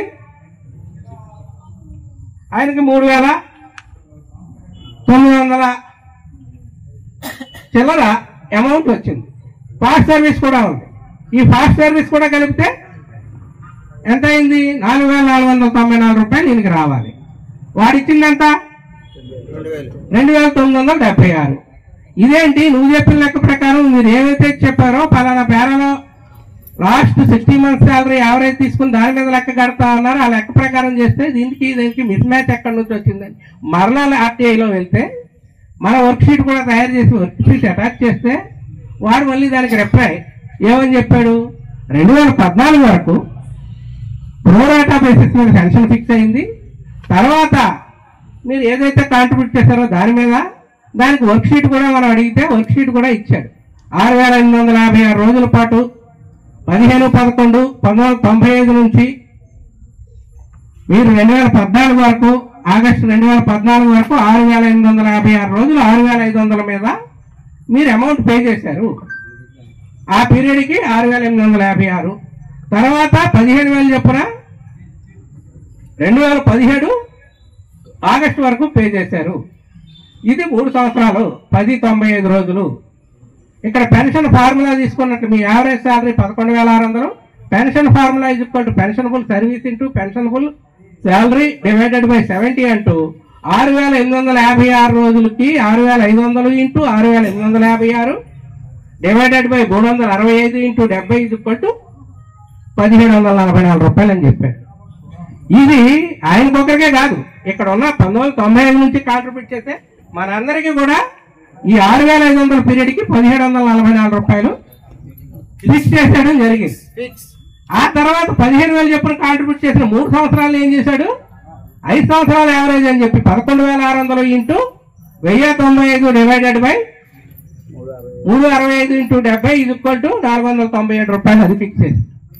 ఆయనకి మూడు వేల తొమ్మిది వందల చిల్లర అమౌంట్ వచ్చింది ఫాస్ట్ సర్వీస్ కూడా ఉంది ఈ ఫాస్ట్ సర్వీస్ కూడా కలిపితే ఎంత అయింది నాలుగు వేల నాలుగు వందల తొంభై నాలుగు రూపాయలు దీనికి రావాలి వాడిచ్చింది ఎంత రెండు వేలు రెండు వేల తొమ్మిది వందల డెబ్బై ఆరు ఇదేంటి నువ్వు చెప్పిన లెక్క ప్రకారం మీరు ఏవైతే చెప్పారో పలానా పేరాలో last sixty months salary average తీసుకుని దాని మీద లెక్క కడతా అన్నారు ఆ లెక్క ప్రకారం చేస్తే దీనికి దీనికి మిస్ మ్యాచ్ ఎక్కడి నుంచి వచ్చిందని మరలా ఆర్టీఐలో వెళ్తే మన వర్క్ షీట్ కూడా తయారు చేసి వర్క్ షీట్ అటాచ్ చేస్తే వాడు మళ్ళీ దానికి రిప్లై ఏమని చెప్పాడు రెండు వేల పద్నాలుగు వరకు ప్రోరాటా బేసిస్ మీద పెన్షన్ ఫిక్స్ అయింది తర్వాత మీరు ఏదైతే కాంట్రిబ్యూట్ చేశారో దాని మీద దానికి వర్క్ షీట్ కూడా మనం అడిగితే వర్క్ షీట్ కూడా ఇచ్చాడు ఆరు వేల ఎనిమిది వందల యాభై ఆరు రోజుల పాటు పదిహేను పదకొండు పంతొమ్మిది వందల తొంభై ఐదు నుంచి మీరు రెండు వేల పద్నాలుగు వరకు ఆగస్టు రెండు వేల పద్నాలుగు వరకు ఆరు వేల ఎనిమిది వందల యాభై ఆరు రోజులు ఆరు వేల ఐదు వందల మీద మీరు అమౌంట్ పే చేశారు ఆ పీరియడ్కి ఆరు వేల ఎనిమిది వందల యాభై ఆరు తర్వాత పదిహేను వేలు చొప్పున రెండు వేల పదిహేడు ఆగస్టు వరకు పే చేశారు ఇది మూడు సంవత్సరాలు పది తొంభై ఐదు రోజులు ఇక్కడ పెన్షన్ ఫార్ములా తీసుకున్నట్టు మీ యావరేజ్ శాలరీ పదకొండు వేల ఆరు వందలు pension formula is equal to pensionable service into pensionable salary divided by seventy అంటూ ఆరు వేల ఎనిమిది వందల యాభై ఆరు రోజులకి ఆరు వేల ఐదు వందలు ఇంటూ ఆరు వేల ఎనిమిది వందల యాభై ఆరు డివైడెడ్ బై మూడు వందల అరవై ఐదు ఇంటూ డెబ్బై ఇజ్ ఈక్వల్ టు పదిహేడు వందల నలభై నాలుగు రూపాయలు అని చెప్పారు ఇది ఆయనకొకరికే కాదు ఇక్కడ ఉన్న పంతొమ్మిది వందల తొంభై ఐదు నుంచి కాంట్రిబ్యూట్ చేస్తే మనందరికీ కూడా ఈ ఆరు వేల ఐదు వందల పీరియడ్ కి పదిహేడు వందల నలభై నాలుగు రూపాయలు ఫిక్స్ చేసేయడం జరిగింది ఫిక్స్ ఆ తర్వాత పదిహేను వేలు చెప్పిన కాంట్రిబ్యూట్ చేసిన మూడు సంవత్సరాలు ఏం చేశాడు ఐదు సంవత్సరాల యావరేజ్ అని చెప్పి పదకొండు వేల ఆరు వందలు ఇంటూ వెయ్యి తొంభై ఐదు డివైడెడ్ బై మూడు అరవై ఐదు ఇంటూ డెబ్బై ఇది ఈక్వల్ టు నాలుగు వందల తొంభై ఏడు రూపాయలు అది ఫిక్స్ చేసి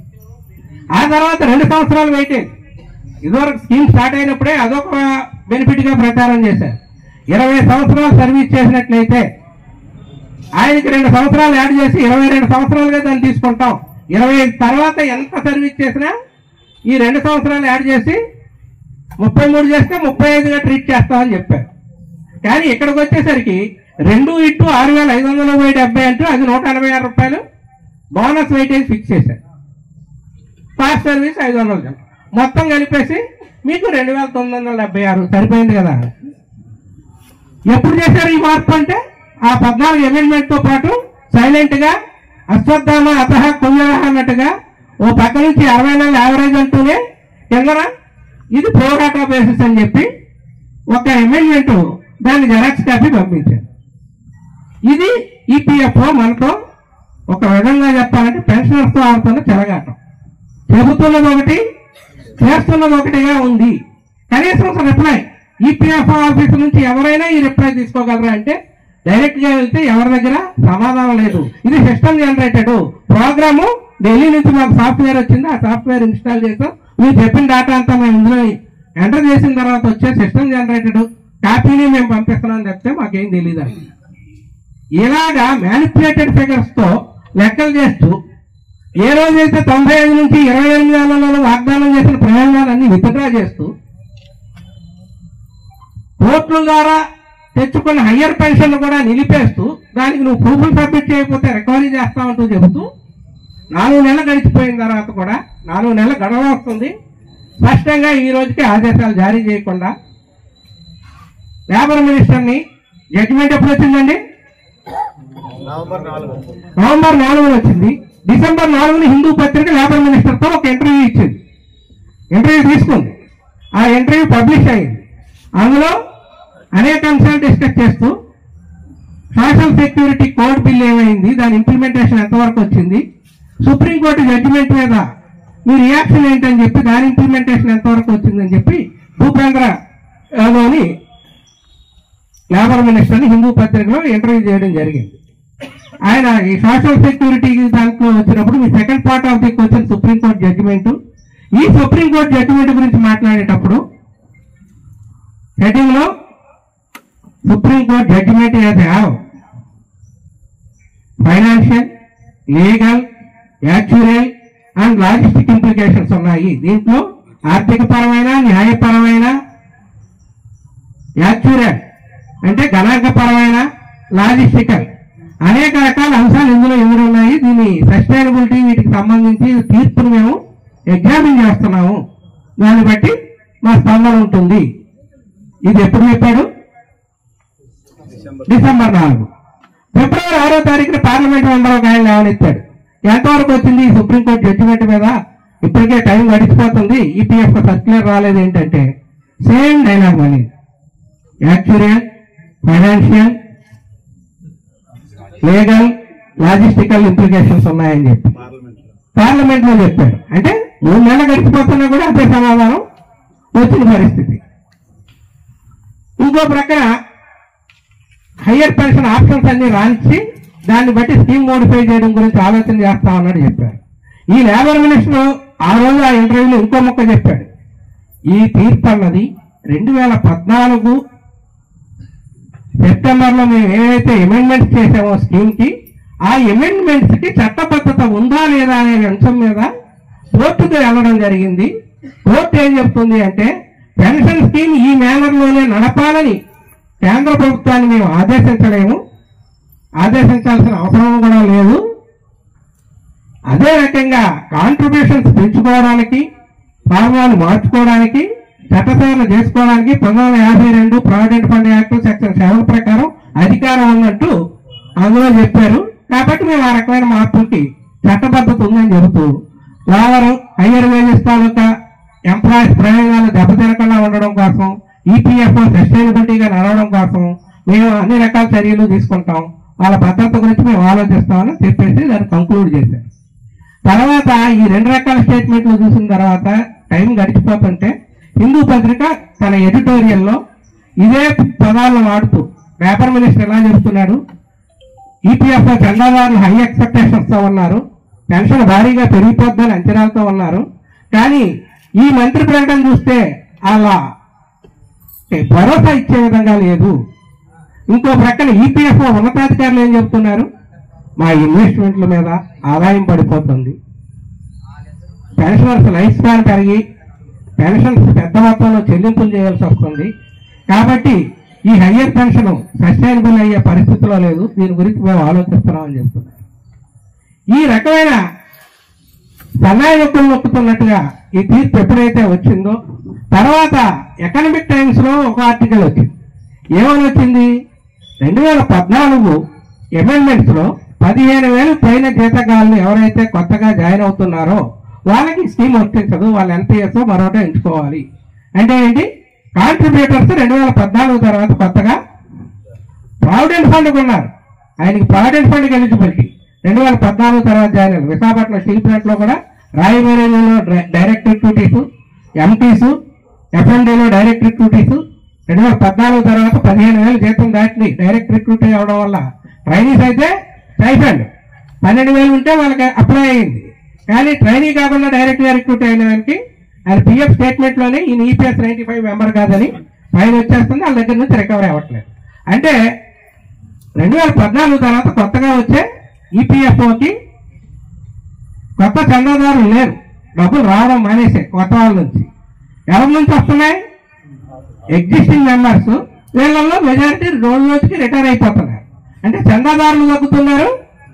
ఆ తర్వాత రెండు సంవత్సరాలు వెయిటేజ్ ఇదివరకు స్కీమ్ స్టార్ట్ అయినప్పుడే అదొక బెనిఫిట్ గా ప్రచారం చేశారు ఇరవై సంవత్సరాలు సర్వీస్ చేసినట్లయితే ఆయనకి రెండు సంవత్సరాలు యాడ్ చేసి ఇరవై రెండు సంవత్సరాలుగా దాన్ని తీసుకుంటాం ఇరవై ఐదు తర్వాత ఎంత సర్వీస్ చేసినా ఈ రెండు సంవత్సరాలు యాడ్ చేసి ముప్పై మూడు చేస్తే ముప్పై ఐదుగా ట్రీట్ చేస్తామని చెప్పారు కానీ ఇక్కడికి వచ్చేసరికి రెండు ఇంటూ ఆరు వేల ఐదు వందల పోయి డెబ్బై అంటూ అది నూట ఎనభై ఆరు రూపాయలు బోనస్ వెయిటేజ్ ఫిక్స్ చేశారు ఫాస్ట్ సర్వీస్ ఐదు వందలు జమ. మొత్తం కలిపేసి మీకు రెండు వేల తొమ్మిది వందల డెబ్బై ఆరు సరిపోయింది కదా ఎప్పుడు చేశారు ఈ మార్పు అంటే ఆ పద్నాలుగు అమెండ్మెంట్ తో పాటు సైలెంట్ గా అశ్వత్థామ అతహ కుయ్య అన్నట్టుగా ఓ పక్క నుంచి అరవై నెలల యావరేజ్ అంటూనే కిందన ఇది ప్రోరాటా బేసిస్ అని చెప్పి ఒక అమెండ్మెంట్ దాన్ని జెరాక్స్ కాపీ పంపించారు ఇది ఈపీఎఫ్ఓ మనతో ఒక విధంగా చెప్పాలంటే పెన్షనర్స్ తో ఆడుతున్న చెలగాటం చెబుతున్నది ఒకటి చేస్తున్నది ఒకటిగా ఉంది కనీసం ఒక రిప్లై ఈపీఎఫ్ఓ ఆఫీస్ నుంచి ఎవరైనా ఈ రిప్లై తీసుకోగలరా అంటే డైరెక్ట్ గా వెళ్తే ఎవరి దగ్గర సమాధానం లేదు ఇది సిస్టమ్ జనరేటెడ్ ప్రోగ్రాము ఢిల్లీ నుంచి మాకు సాఫ్ట్వేర్ వచ్చింది ఆ సాఫ్ట్వేర్ ఇన్స్టాల్ చేసాం మీరు చెప్పిన డేటా అంతా మేము ఇందులో ఎంటర్ చేసిన తర్వాత వచ్చే సిస్టమ్ జనరేటెడ్ కాపీని మేము పంపిస్తున్నాం చెప్తే మాకేం తెలియదు ఇలాగా మ్యానిపులేటెడ్ ఫిగర్స్ తో లెక్కలు చేస్తూ ఏ రోజైతే తొంభై ఐదు నుంచి ఇరవై ఎనిమిది నెలలలో వాగ్దానం చేసిన ప్రయోజనాలన్నీ విత్డ్రా చేస్తూ కోర్టుల ద్వారా తెచ్చుకున్న హయ్యర్ పెన్షన్ కూడా నిలిపేస్తూ దానికి నువ్వు ప్రూఫ్లు సబ్మిట్ చేయకపోతే రికవరీ చేస్తామంటూ చెబుతూ నాలుగు నెలలు గడిచిపోయిన తర్వాత కూడా నాలుగు నెలలు గడవ వస్తుంది స్పష్టంగా ఈ రోజుకి ఆదేశాలు జారీ చేయకుండా లేబర్ మినిస్టర్ని జడ్జిమెంట్ ఎప్పుడు వచ్చిందండి నవంబర్ నాలుగు నవంబర్ నాలుగున వచ్చింది డిసెంబర్ నాలుగున హిందూ పత్రిక లేబర్ మినిస్టర్తో ఒక ఇంటర్వ్యూ ఇచ్చింది ఇంటర్వ్యూ తీసుకుంది ఆ ఇంటర్వ్యూ పబ్లిష్ అయింది అందులో అనేక అంశాలు డిస్కస్ చేస్తూ సోషల్ సెక్యూరిటీ కోడ్ బిల్ ఏమైంది దాని ఇంప్లిమెంటేషన్ ఎంతవరకు వచ్చింది సుప్రీంకోర్టు జడ్జిమెంట్ మీద మీ రియాక్షన్ ఏంటని చెప్పి దాని ఇంప్లిమెంటేషన్ ఎంతవరకు వచ్చిందని చెప్పి భూపేంద్ర యాదవ్ని లేబర్ మినిస్టర్ని హిందూ పత్రికలో ఇంటర్వ్యూ చేయడం జరిగింది ఆయన ఈ సోషల్ సెక్యూరిటీ దాంట్లో వచ్చినప్పుడు మీ second part of the question supreme court judgment ఈ సుప్రీంకోర్టు జడ్జిమెంట్ గురించి మాట్లాడేటప్పుడు హెడింగ్ లో supreme court judgment as have financial legal actuarial and logistic implications ఉన్నాయి దీంట్లో ఆర్థిక పరమైన న్యాయపరమైన యాక్చురల్ అంటే గణాంకపరమైన లాజిస్టికల్ అనేక రకాల అంశాలు ఇందులో ఎదురు ఉన్నాయి దీని సస్టైనబిలిటీ వీటికి సంబంధించి తీర్పును మేము ఎగ్జామిన్ చేస్తున్నాము దాన్ని బట్టి మా స్పందన ఉంటుంది ఇది ఎప్పుడు చెప్పాడు డిసెంబర్ నాలుగు ఫిబ్రవరి ఆరో తారీఖున పార్లమెంట్ మెంబర్ ఒక ఆయన లేవనెత్తాడు ఎంతవరకు వచ్చింది ఈ సుప్రీంకోర్టు జడ్జిమెంట్ మీద ఇప్పటికే టైం గడిచిపోతుంది ఈపీఎఫ్ సర్క్యులర్ రాలేదు ఏంటంటే సేమ్ డైలాగ్ మళ్ళీ actuarial financial legal logistical implications ఉన్నాయని చెప్పి పార్లమెంట్ లో పార్లమెంట్ లో చెప్పాడు అంటే మూడు నెలలు గడిచిపోతున్నా కూడా అదే సమాధానం వచ్చిన పరిస్థితి ఇంకో ప్రక్కన హయ్యర్ పెన్షన్ ఆప్షన్స్ అన్ని రాంచి దాన్ని బట్టి స్కీమ్ మోడిఫై చేయడం గురించి ఆలోచన చేస్తా ఉన్నాడు చెప్పారు ఈ లేబర్ మినిస్టర్ ఆ రోజు ఆ ఇంటర్వ్యూలో ఇంకో మొక్క చెప్పాడు ఈ తీర్పు అన్నది రెండు వేల పద్నాలుగు సెప్టెంబర్ లో మేము ఏవైతే అమెండ్మెంట్స్ చేసామో స్కీమ్ కి ఆ అమెండ్మెంట్స్ కి చట్టబద్ధత ఉందా లేదా అనే అంశం మీద కోర్టుకు వెళ్ళడం జరిగింది కోర్టు ఏం చెప్తుంది అంటే పెన్షన్ స్కీమ్ ఈ మేనర్ లోనే నడపాలని కేంద్ర ప్రభుత్వాన్ని మేము ఆదేశించలేము ఆదేశించాల్సిన అవసరం కూడా లేదు అదే రకంగా కాంట్రిబ్యూషన్స్ పెంచుకోవడానికి ఫార్మాలు మార్చుకోవడానికి చట్టసభలు చేసుకోవడానికి పంతొమ్మిది వందల యాభై రెండు provident fund act section seven ప్రకారం అధికారం ఉన్నట్టు అందులో చెప్పారు కాబట్టి మేము ఆ రకమైన మార్పులకి చట్టబద్ధత ఉందని చెబుతూ లోవర్ హయ్యర్ వేజెస్ తాలూకా ఎంప్లాయీస్ ప్రయోజనాలు దెబ్బతినకుండా ఉండడం కోసం ఈపీఎఫ్ సస్టైనబిలిటీగా నడవడం కోసం మేము అన్ని రకాల చర్యలు తీసుకుంటాం వాళ్ళ భద్రత గురించి మేము ఆలోచిస్తామని చెప్పేసి దాన్ని కంక్లూడ్ చేశారు తర్వాత ఈ రెండు రకాల స్టేట్మెంట్లు చూసిన తర్వాత టైం గడిచిపోతుంటే హిందూ పత్రిక తన ఎడిటోరియల్లో ఇదే పదాలను వాడుతూ పేపర్ మినిస్టర్ ఎలా చెబుతున్నాడు ఈపీఎఫ్ చందాదారులు హై ఎక్స్పెక్టేషన్స్ తో ఉన్నారు పెన్షన్ భారీగా పెరిగిపోద్దని అంచనాలతో ఉన్నారు కానీ ఈ మంత్రి ప్రకటన చూస్తే అలా భరోసా ఇచ్చే విధంగా లేదు ఇంకో ప్రక్కన ఈపీఎఫ్ ఉన్నతాధికారులు ఏం చెప్తున్నారు మా ఇన్వెస్ట్మెంట్ల మీద ఆదాయం పడిపోతుంది పెన్షనర్స్ లైఫ్ స్పాన్ పెరిగి పెన్షన్స్ పెద్ద మొత్తంలో చెల్లింపులు చేయాల్సి వస్తుంది కాబట్టి ఈ హయ్యర్ పెన్షన్ సస్టైనబుల్ అయ్యే పరిస్థితిలో లేదు దీని గురించి మేము ఆలోచిస్తున్నామని చెప్తున్నారు ఈ రకమైన సన్నాయి నొప్పులు నొక్కుతున్నట్టుగా ఈ తీర్పు ఎప్పుడైతే వచ్చిందో తర్వాత ఎకనామిక్ టైమ్స్ లో ఒక ఆర్టికల్ వచ్చింది ఏమని వచ్చింది రెండు వేల పద్నాలుగు అమెండ్మెంట్స్ లో పదిహేను వేలు పైన జీతగాళ్ళు ఎవరైతే కొత్తగా జాయిన్ అవుతున్నారో వాళ్ళకి స్కీమ్ వర్తించదు వాళ్ళ ఎన్పిఎస్ మరొకటి ఎంచుకోవాలి అంటే ఏంటి కాంట్రిబ్యూటర్స్ రెండు వేల పద్నాలుగు తర్వాత కొత్తగా ప్రావిడెంట్ ఫండ్ ఉన్నారు ఆయనకి ప్రావిడెంట్ ఫండ్ ఎలిజిబిలిటీ రెండు వేల పద్నాలుగు తర్వాత జాయిన్ అయ్యారు విశాఖపట్నం స్టీల్ ప్లాంట్ లో కూడా రాయబరేలీలో డైరెక్ట్ రిక్రూటీస్ ఎంపీస్ ఎఫ్ఎండీలో డైరెక్ట్ రిక్రూటీస్ రెండు వేల పద్నాలుగు తర్వాత పదిహేను వేలు జీతం దాటి డైరెక్ట్ రిక్రూట్ అవ్వడం వల్ల ట్రైనీస్ అయితే స్టైఫండ్ పన్నెండు వేలు ఉంటే వాళ్ళకి అప్లై అయింది కానీ ట్రైనీ కాకుండా డైరెక్ట్ గా రిక్రూట్ అయిన వారికి ఆయన పిఎఫ్ స్టేట్మెంట్ లోనే ఈ ఈపీఎస్ నైన్టీ ఫైవ్ మెంబర్ కాదని ఫైన్ వచ్చేస్తుంది వాళ్ళ దగ్గర నుంచి రికవరీ అవ్వట్లేదు అంటే రెండు వేల పద్నాలుగు తర్వాత కొత్తగా వచ్చే ఈపీఎఫ్ఓకి కొత్త చందాదారులు లేరు డబ్బులు రావడం మానేసే కొత్త వాళ్ళ నుంచి ఎవరి నుంచి వస్తున్నాయి ఎగ్జిస్టింగ్ మెంబర్స్ వీళ్ళల్లో మెజారిటీ రోజు రోజుకి రిటైర్ అయిపోతున్నారు అంటే చందాదారులు తగ్గుతున్నారు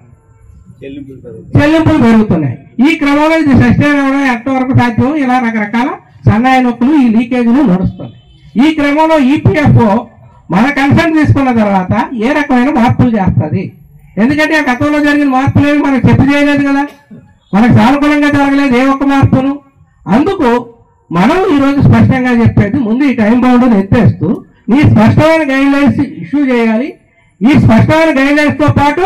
చెల్లింపులు పెరుగుతున్నాయి ఈ క్రమంలో ఇది సస్టైన్ అవ్వడం ఎంతవరకు సాధ్యం ఇలా రకరకాల సన్నాయి నొప్పులు ఈ లీకేజీలు నడుస్తున్నాయి ఈ క్రమంలో ఈపీఎఫ్ఓ మన కన్సర్న్ తీసుకున్న తర్వాత ఏ రకమైన మార్పులు చేస్తుంది ఎందుకంటే ఆ గతంలో జరిగిన మార్పులేవి మనకు చెప్పు చేయలేదు కదా మనకు సానుకూలంగా జరగలేదు ఏ ఒక్క మార్పును అందుకు మనం ఈరోజు స్పష్టంగా చెప్పేది ముందు ఈ టైం బౌండ్ ఎత్తేస్తూ ఈ స్పష్టమైన గైడ్ లైన్స్ ఇష్యూ చేయాలి ఈ స్పష్టమైన గైడ్ లైన్స్ తో పాటు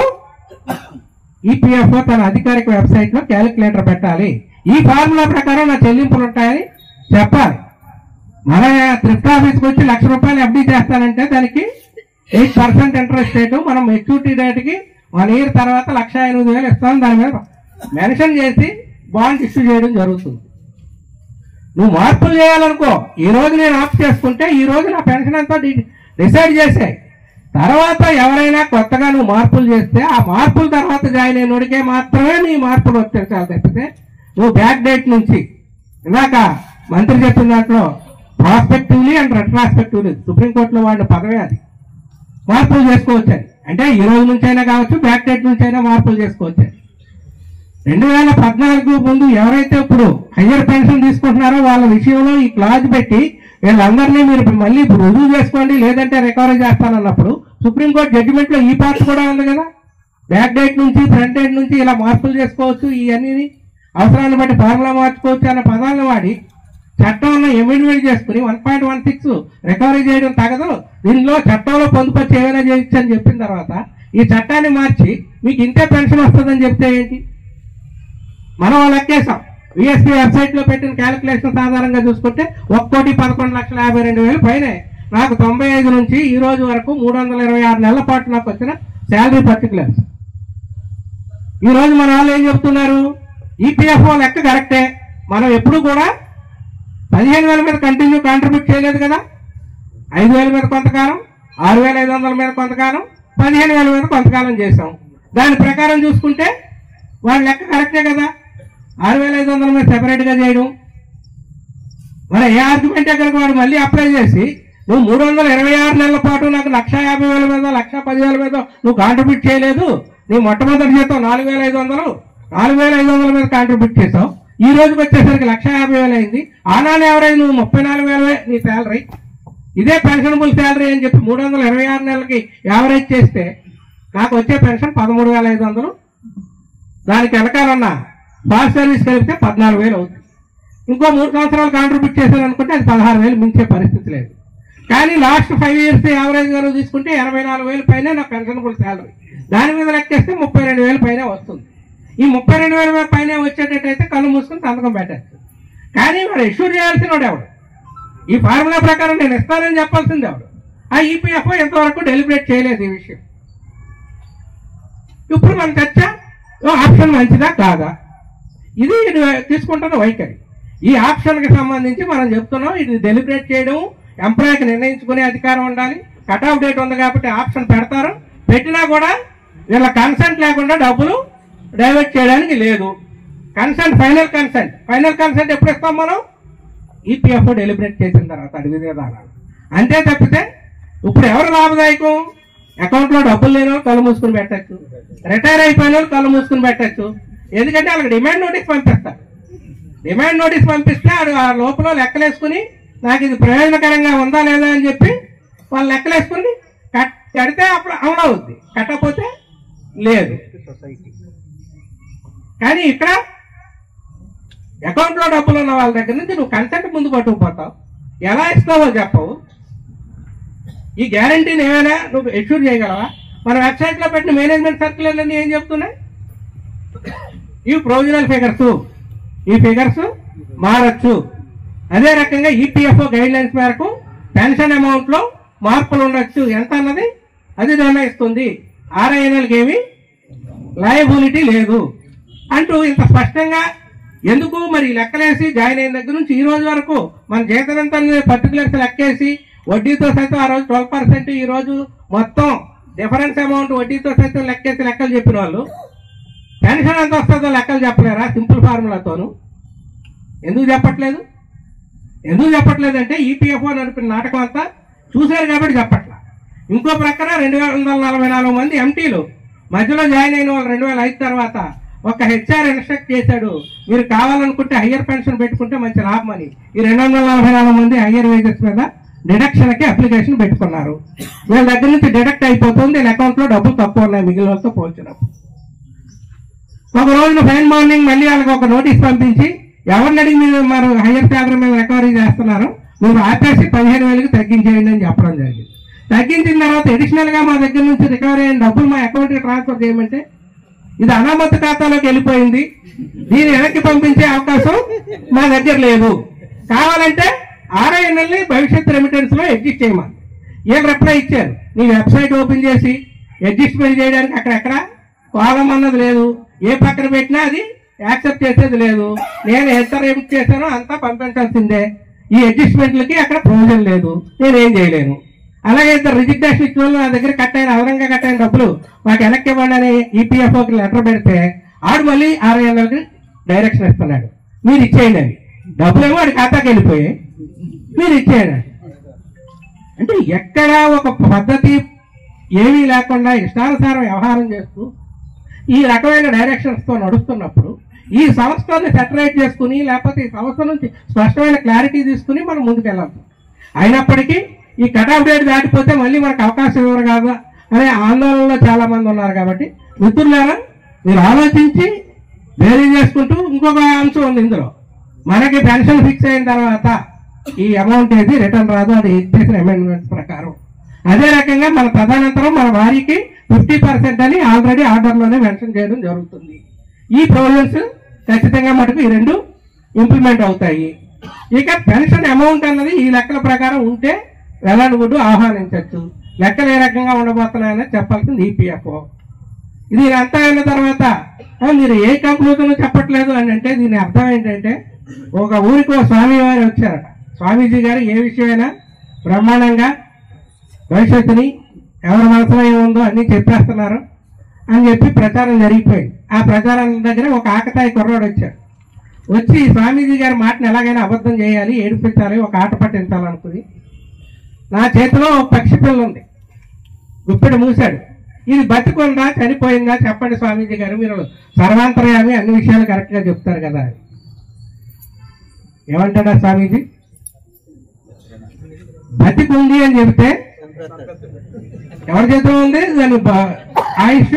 ఈపీఎఫ్ఓ తన అధికారిక వెబ్సైట్ లో క్యాలిక్యులేటర్ పెట్టాలి ఈ ఫార్ములా ప్రకారం నా చెల్లింపులు ఉంటాయని చెప్పాలి మన థ్రిఫ్ట్ ఆఫీస్కి వచ్చి లక్ష రూపాయలు ఎఫ్డీ చేస్తానంటే దానికి ఎయిట్ పర్సెంట్ ఇంట్రెస్ట్ రేటు మనం మెచ్యూరిటీ రేటుకి వన్ ఇయర్ తర్వాత లక్ష ఎనిమిది వేలు ఇస్తాం దాని మీద మెన్షన్ చేసి బాండ్ ఇష్యూ చేయడం జరుగుతుంది నువ్వు మార్పులు చేయాలనుకో ఈ రోజు నేను ఆఫ్ చేసుకుంటే ఈ రోజు నా పెన్షన్ అంతా డి- డిసైడ్ చేసాయి తర్వాత ఎవరైనా కొత్తగా నువ్వు మార్పులు చేస్తే ఆ మార్పుల తర్వాత జాయిన్ అయినోడికే మాత్రమే నీ మార్పులు వచ్చేసాలి తప్పితే నువ్వు బ్యాక్ డేట్ నుంచి ఇందాక మంత్రి చెప్పిన దాంట్లో ప్రాస్పెక్టివ్లీ అండ్ రెట్రాస్పెక్టివ్లీ సుప్రీంకోర్టులో వాడిన పదవే అది మార్పులు చేసుకోవచ్చు అంటే ఈ రోజు నుంచి అయినా కావచ్చు బ్యాక్ డేట్ నుంచి అయినా మార్పులు చేసుకోవచ్చు రెండు వేల పద్నాలుగు ముందు ఎవరైతే ఇప్పుడు హయ్యర్ పెన్షన్ తీసుకుంటున్నారో వాళ్ళ విషయంలో ఈ క్లాజ్ పెట్టి వీళ్ళందరినీ మీరు మళ్ళీ రుజువు చేసుకోండి లేదంటే రికవరీ చేస్తానన్నప్పుడు సుప్రీంకోర్టు జడ్జిమెంట్ లో ఈ పార్ట్ కూడా ఉంది కదా బ్యాక్ డేట్ నుంచి ఫ్రంట్ డేట్ నుంచి ఇలా మార్పులు చేసుకోవచ్చు ఇవన్నీ అవసరాన్ని బట్టి ఫార్ములా మార్చుకోవచ్చు అన్న పదాలను వాడి చట్టంలో ఎమెండ్మెంట్ చేసుకుని one point one six recovery చేయడం తగదు దీనిలో చట్టంలో పొందుపరిచి ఏమైనా చేయొచ్చు అని చెప్పిన తర్వాత ఈ చట్టాన్ని మార్చి మీకు ఇంతే పెన్షన్ వస్తుందని చెప్తే ఏంటి మనం లెక్కేసాం విఎస్పీ వెబ్సైట్ లో పెట్టిన క్యాలిక్యులేషన్స్ ఆధారంగా చూసుకుంటే ఒక కోటి పదకొండు లక్షల యాభై రెండు వేలు పైనే నాకు తొంభై ఐదు నుంచి ఈ రోజు వరకు మూడు వందల ఇరవై ఆరు నెలల పాటు నాకు వచ్చిన శాలరీ పర్టికులర్స్ ఈ రోజు మన వాళ్ళు ఏం చెప్తున్నారు ఈపీఎఫ్ఓ లెక్క కరెక్టే మనం ఎప్పుడు కూడా పదిహేను వేల మీద కంటిన్యూ కాంట్రిబ్యూట్ చేయలేదు కదా ఐదు వేల మీద కొంతకాలం ఆరు వేల ఐదు వందల మీద కొంతకాలం పదిహేను వేల మీద కొంతకాలం చేసాం దాని ప్రకారం చూసుకుంటే వాడి లెక్క కరెక్టే కదా ఆరు వేల ఐదు వందల మీద సెపరేట్ గా చేయడం మరి ఏ ఆర్గ్యుమెంట్ ఎక్కడికి వాడు మళ్ళీ అప్లై చేసి నువ్వు మూడు వందల ఇరవై ఆరు నెలల పాటు నాకు లక్ష యాభై వేల మీద లక్ష పదివేల మీద నువ్వు కాంట్రిబ్యూట్ చేయలేదు నీ మొట్టమొదటి జీతం నాలుగు వేల ఐదు వందలు నాలుగు వేల ఐదు వందల మీద కాంట్రిబ్యూట్ చేసావు ఈ రోజుకి వచ్చేసరికి లక్ష యాభై వేలు అయింది ఆనాడు ఎవరైనా నువ్వు ముప్పై నాలుగు వేలవే నీ శాలరీ ఇదే పెన్షనబుల్ శాలరీ అని చెప్పి మూడు వందల ఇరవై ఆరు నెలలకి యావరేజ్ చేస్తే నాకు వచ్చే పెన్షన్ పదమూడు వేల ఐదు వందలు దానికి వెనకాలన్న ఫాస్ట్ సర్వీస్ కలిపితే పద్నాలుగు వేలు అవుతుంది ఇంకో మూడు సంవత్సరాలు కాంట్రిబ్యూట్ చేశాను అనుకుంటే అది పదహారు వేలు మించే పరిస్థితి లేదు కానీ లాస్ట్ ఫైవ్ ఇయర్స్ యావరేజ్ గా తీసుకుంటే ఎనభై నాలుగు వేలు పైన నాకు పెన్షనబుల్ శాలరీ దాని మీద లెక్కేస్తే ముప్పై రెండు వేలు పైన వస్తుంది ఈ ముప్పై రెండు వేల పైన వచ్చేటట్టయితే కళ్ళు మూసుకుని సంతకం పెట్టచ్చు కానీ మరి ఇష్యూర్ చేయాల్సిన వాడు ఎవడు ఈ ఫార్ములా ప్రకారం నేను ఇస్తానని చెప్పాల్సింది ఎవడు ఆ ఈపీఎఫ్ఓ ఎంతవరకు డెలిబరేట్ చేయలేదు ఈ విషయం ఇప్పుడు మన చర్చ ఓ ఆప్షన్ మంచిదా కాదా ఇది ఇది తీసుకుంటున్న వైఖరి ఈ ఆప్షన్ కి సంబంధించి మనం చెప్తున్నాం ఇది డెలిబరేట్ చేయడం ఎంప్లాయీకి నిర్ణయించుకునే అధికారం ఉండాలి కట్ ఆఫ్ డేట్ ఉంది కాబట్టి ఆప్షన్ పెడతారు పెట్టినా కూడా వీళ్ళ కన్సెంట్ లేకుండా డబ్బులు డైవర్ట్ చేయడానికి లేదు consent final consent final consent ఎప్పుడు ఇస్తాం మనం ఈపీఎఫ్ డెలిబరేట్ చేసిన తర్వాత అడిగి విధానాలు అంతే తప్పితే ఇప్పుడు ఎవరు లాభదాయకం అకౌంట్ లో డబ్బులు లేని వాళ్ళు కళ్ళు మూసుకుని పెట్టచ్చు రిటైర్ అయిపోయిన వాళ్ళు కళ్ళు మూసుకుని పెట్టచ్చు ఎందుకంటే వాళ్ళకి డిమాండ్ నోటీస్ పంపిస్తారు డిమాండ్ నోటీస్ పంపిస్తే ఆడు ఆ లోపల లెక్కలేసుకుని నాకు ఇది ప్రయోజనకరంగా ఉందా లేదా అని చెప్పి వాళ్ళు లెక్కలేసుకుని కట్ కడితే అప్పుడు అమలు అవుద్ది కట్టకపోతే లేదు కానీ ఇక్కడ అకౌంట్ లో డబ్బులు ఉన్న వాళ్ళ దగ్గర నుంచి నువ్వు కన్సెంట్ ముందు పట్టుకుపోతావు ఎలా ఇస్తావో చెప్పవు ఈ గ్యారంటీని ఏమైనా నువ్వు ఎష్యూర్ చేయగలవా మన వెబ్సైట్ లో పెట్టిన మేనేజ్మెంట్ సర్క్యులర్లన్నీ ఏం చెప్తున్నాయి ఇవి ప్రొవిజనల్ ఫిగర్స్ ఈ ఫిగర్స్ మారచ్చు అదే రకంగా ఈపీఎఫ్ఓ గైడ్ లైన్స్ మేరకు పెన్షన్ అమౌంట్ లో మార్పులు ఉండొచ్చు ఎంత అన్నది అది నిర్ణయిస్తుంది ఆర్ఐఎన్ఎల్కి ఏమి లయబిలిటీ లేదు అంటూ ఇంత స్పష్టంగా ఎందుకు మరి లెక్కలేసి జాయిన్ అయిన దగ్గర నుంచి ఈ రోజు వరకు మన జీతనంతా పర్టికులర్స్ లెక్కేసి వడ్డీతో సైతం ఆ రోజు ట్వెల్వ్ పర్సెంట్ ఈ రోజు మొత్తం డిఫరెన్స్ అమౌంట్ వడ్డీతో సైతం లెక్కేసి లెక్కలు చెప్పిన వాళ్ళు పెన్షన్ ఎంత వస్తుందో లెక్కలు చెప్పలేరా సింపుల్ ఫార్ములాతోను ఎందుకు చెప్పట్లేదు ఎందుకు చెప్పట్లేదంటే ఈపీఎఫ్ఓ నడిపిన నాటకం అంతా చూశారు కాబట్టి చెప్పట్లా ఇంకో ప్రక్కన రెండు వేల వందల నలభై నాలుగు మంది ఎంటీలు మధ్యలో జాయిన్ అయిన వాళ్ళు రెండు వేల ఐదు తర్వాత ఒక హెచ్ఆర్ ఇన్స్ట్రక్ట్ చేశాడు మీరు కావాలనుకుంటే హయ్యర్ పెన్షన్ పెట్టుకుంటే మంచి లాభం అని ఈ రెండు వందల నలభై నాలుగు మంది హయ్యర్ వేజెస్ మీద డిడక్షన్కి అప్లికేషన్ పెట్టుకున్నారు వీళ్ళ దగ్గర నుంచి డిడక్ట్ అయిపోతుంది వీళ్ళ అకౌంట్లో డబ్బులు తక్కువ ఉన్నాయి మిగిలిన వాళ్ళతో పోల్చినప్పుడు ఒక రోజున ఫైన్ మార్నింగ్ మళ్ళీ వాళ్ళకి ఒక నోటీస్ పంపించి ఎవరిని అడిగి మీరు మరి హయ్యర్ శాలరీ మీద రికవరీ చేస్తున్నారు మీరు ఆపేసి పదిహేను వేలకు తగ్గించేయండి అని చెప్పడం జరిగింది తగ్గించిన తర్వాత అడిషనల్ గా మా దగ్గర నుంచి రికవరీ అయిన డబ్బులు మా అకౌంట్ కి ట్రాన్స్ఫర్ చేయమంటే ఇది అనామత ఖాతాలోకి వెళ్ళిపోయింది దీన్ని వెనక్కి పంపించే అవకాశం మా దగ్గర లేదు కావాలంటే ఆర్ఐఎన్ఎల్ని భవిష్యత్ రెమిటెన్స్ లో ఎగ్జిస్ట్ చేయమని వీళ్ళు రిప్లై ఇచ్చారు నీ వెబ్సైట్ ఓపెన్ చేసి అడ్జస్ట్మెంట్ చేయడానికి అక్కడెక్కడ కోలం అన్నది లేదు ఏ పక్కన పెట్టినా అది యాక్సెప్ట్ చేసేది లేదు నేను ఎంత రేట్ చేశానో అంతా పంపించాల్సిందే ఈ అడ్జస్ట్మెంట్లకి అక్కడ ప్రొవిజన్ లేదు నేను ఏం చేయలేను అలాగే ఇద్దరు రిజిస్ట్రేషన్ ఇచ్చిన వాళ్ళు నా దగ్గర కట్ అయిన అదనంగా కట్ అయిన డబ్బులు మాకు వెనక్కి ఇవ్వండి అని ఈపీఎఫ్ఓకి లెటర్ పెడితే ఆడు మళ్ళీ ఆర్ఐఎల్కి డైరెక్షన్ ఇస్తున్నాడు మీరు ఇచ్చేయండి అని డబ్బులేమో వాడి ఖాతాకి వెళ్ళిపోయాయి మీరు ఇచ్చేయండి అంటే ఎక్కడ ఒక పద్ధతి ఏమీ లేకుండా ఇష్టానుసారం వ్యవహారం చేస్తూ ఈ రకమైన డైరెక్షన్స్ తో నడుస్తున్నప్పుడు ఈ సంస్థని సెటరేట్ చేసుకుని లేకపోతే ఈ సంస్థ నుంచి స్పష్టమైన క్లారిటీ తీసుకుని మనం ముందుకెళ్ళాలి అయినప్పటికీ ఈ కట్ ఆఫ్ డేట్ దాటిపోతే మళ్ళీ మనకు అవకాశం ఇవ్వరు కాదా అనే ఆందోళనలో చాలా మంది ఉన్నారు కాబట్టి మిత్రులారా మీరు ఆలోచించి వేరీ చేసుకుంటూ ఇంకొక అంశం ఉంది ఇందులో మనకి పెన్షన్ ఫిక్స్ అయిన తర్వాత ఈ అమౌంట్ ఏది రిటర్న్ రాదు అది చేసిన అమెండ్మెంట్స్ ప్రకారం అదే రకంగా మన ప్రధానంతరం మన వారికి ఫిఫ్టీ పర్సెంట్ అని ఆల్రెడీ ఆర్డర్లోనే మెన్షన్ చేయడం జరుగుతుంది ఈ ప్రొవిజన్స్ ఖచ్చితంగా మటుకు ఈ రెండు ఇంప్లిమెంట్ అవుతాయి ఇక పెన్షన్ అమౌంట్ అన్నది ఈ లెక్కల ప్రకారం ఉంటే వెళ్ళనుగుడ్డు ఆహ్వానించవచ్చు లెక్కలు ఏ రకంగా ఉండబోతున్నాయని చెప్పాల్సింది ఈపీఎఫ్ఓ ఇది అంతా అయిన తర్వాత "ఆ, మీరు ఏ కంక్లూజన్ చెప్పట్లేదు అని అంటే దీని అర్థం ఏంటంటే ఒక ఊరికి ఒక స్వామి వారు వచ్చారట స్వామీజీ గారు ఏ విషయమైనా బ్రహ్మాండంగా భవిష్యత్తుని ఎవరి మనసులో ఏముందో అన్ని చెప్పేస్తున్నారు అని చెప్పి ప్రచారం జరిగిపోయింది ఆ ప్రచారం దగ్గర ఒక ఆకతాయి కుర్రాడు వచ్చాడు వచ్చి స్వామీజీ గారి మాటను ఎలాగైనా అబద్ధం చేయాలి ఏడిపించాలి ఒక ఆట పట్టించాలనుకుని నా చేతిలో ఒక పక్షి పిల్ల ఉంది గుప్పెడు మూశాడు ఇది బతికుందా చనిపోయిందా చెప్పండి స్వామీజీ గారు మీరు సర్వాంతర్యామి అన్ని విషయాలు కరెక్ట్ గా చెప్తారు కదా అని. ఏమంటాడా స్వామీజీ బతికుంది అని చెప్తే ఎవరి చేతిలో ఉంది దాని బ- ఆయుష్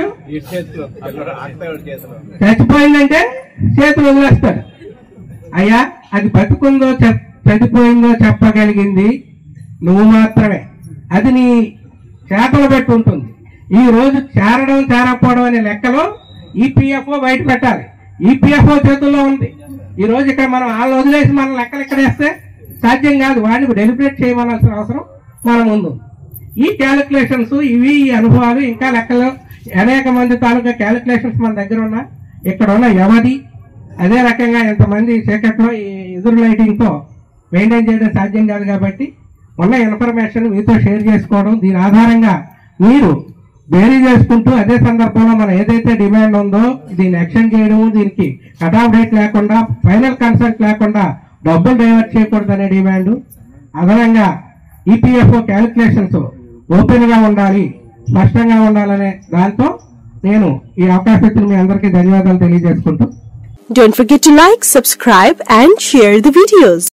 చచ్చిపోయిందంటే చేతులు వదిలేస్తాడు అయ్యా అది బతుకుందో చె- చనిపోయిందో చెప్పగలిగింది నువ్వు మాత్రమే అది నీ చేపలు పెట్టి ఉంటుంది ఈ రోజు చేరడం చేరకపోవడం అనే లెక్కలో ఈపీఎఫ్ఓ బయట పెట్టాలి ఈపీఎఫ్ఓ చేతుల్లో ఉంది ఈ రోజు ఇక్కడ మనం వాళ్ళు వదిలేసి మన లెక్కలు ఇక్కడ వేస్తే సాధ్యం కాదు వాడిని డెలిబరేట్ చేయవలసిన అవసరం మన ముందు ఉంది. ఈ క్యాలిక్యులేషన్స్ ఇవి ఈ అనుభవాలు ఇంకా లెక్కలు అనేక మంది తాలూకా క్యాలిక్యులేషన్స్ మన దగ్గర ఉన్న ఇక్కడ ఉన్న వ్యవధి అదే రకంగా ఎంతమంది చీకట్లో ఈ ఎదురు లైటింగ్ తో మెయింటైన్ చేయడం సాధ్యం కాదు కాబట్టి ఉన్న ఇన్ఫర్మేషన్ మీతో షేర్ చేసుకోవడం దీని ఆధారంగా మీరు బేరీ చేసుకుంటూ అదే సందర్భంలో మనం ఏదైతే డిమాండ్ ఉందో దీన్ని ఎక్స్టెండ్ చేయడం దీనికి కట్ ఆఫ్ డేట్ లేకుండా ఫైనల్ కన్సల్ట్ లేకుండా డబ్బులు డైవర్ట్ చేయకూడదు అనే డిమాండ్ అదనంగా ఈపీఎఫ్ఓ క్యాలిక్యులేషన్స్ ఓపెన్ గా ఉండాలి స్పష్టంగా ఉండాలనే దాంతో నేను ఈ అవకాశం ఇచ్చిన మీ అందరికీ ధన్యవాదాలు తెలియజేసుకుంటూ Don't forget to like, subscribe and share the videos.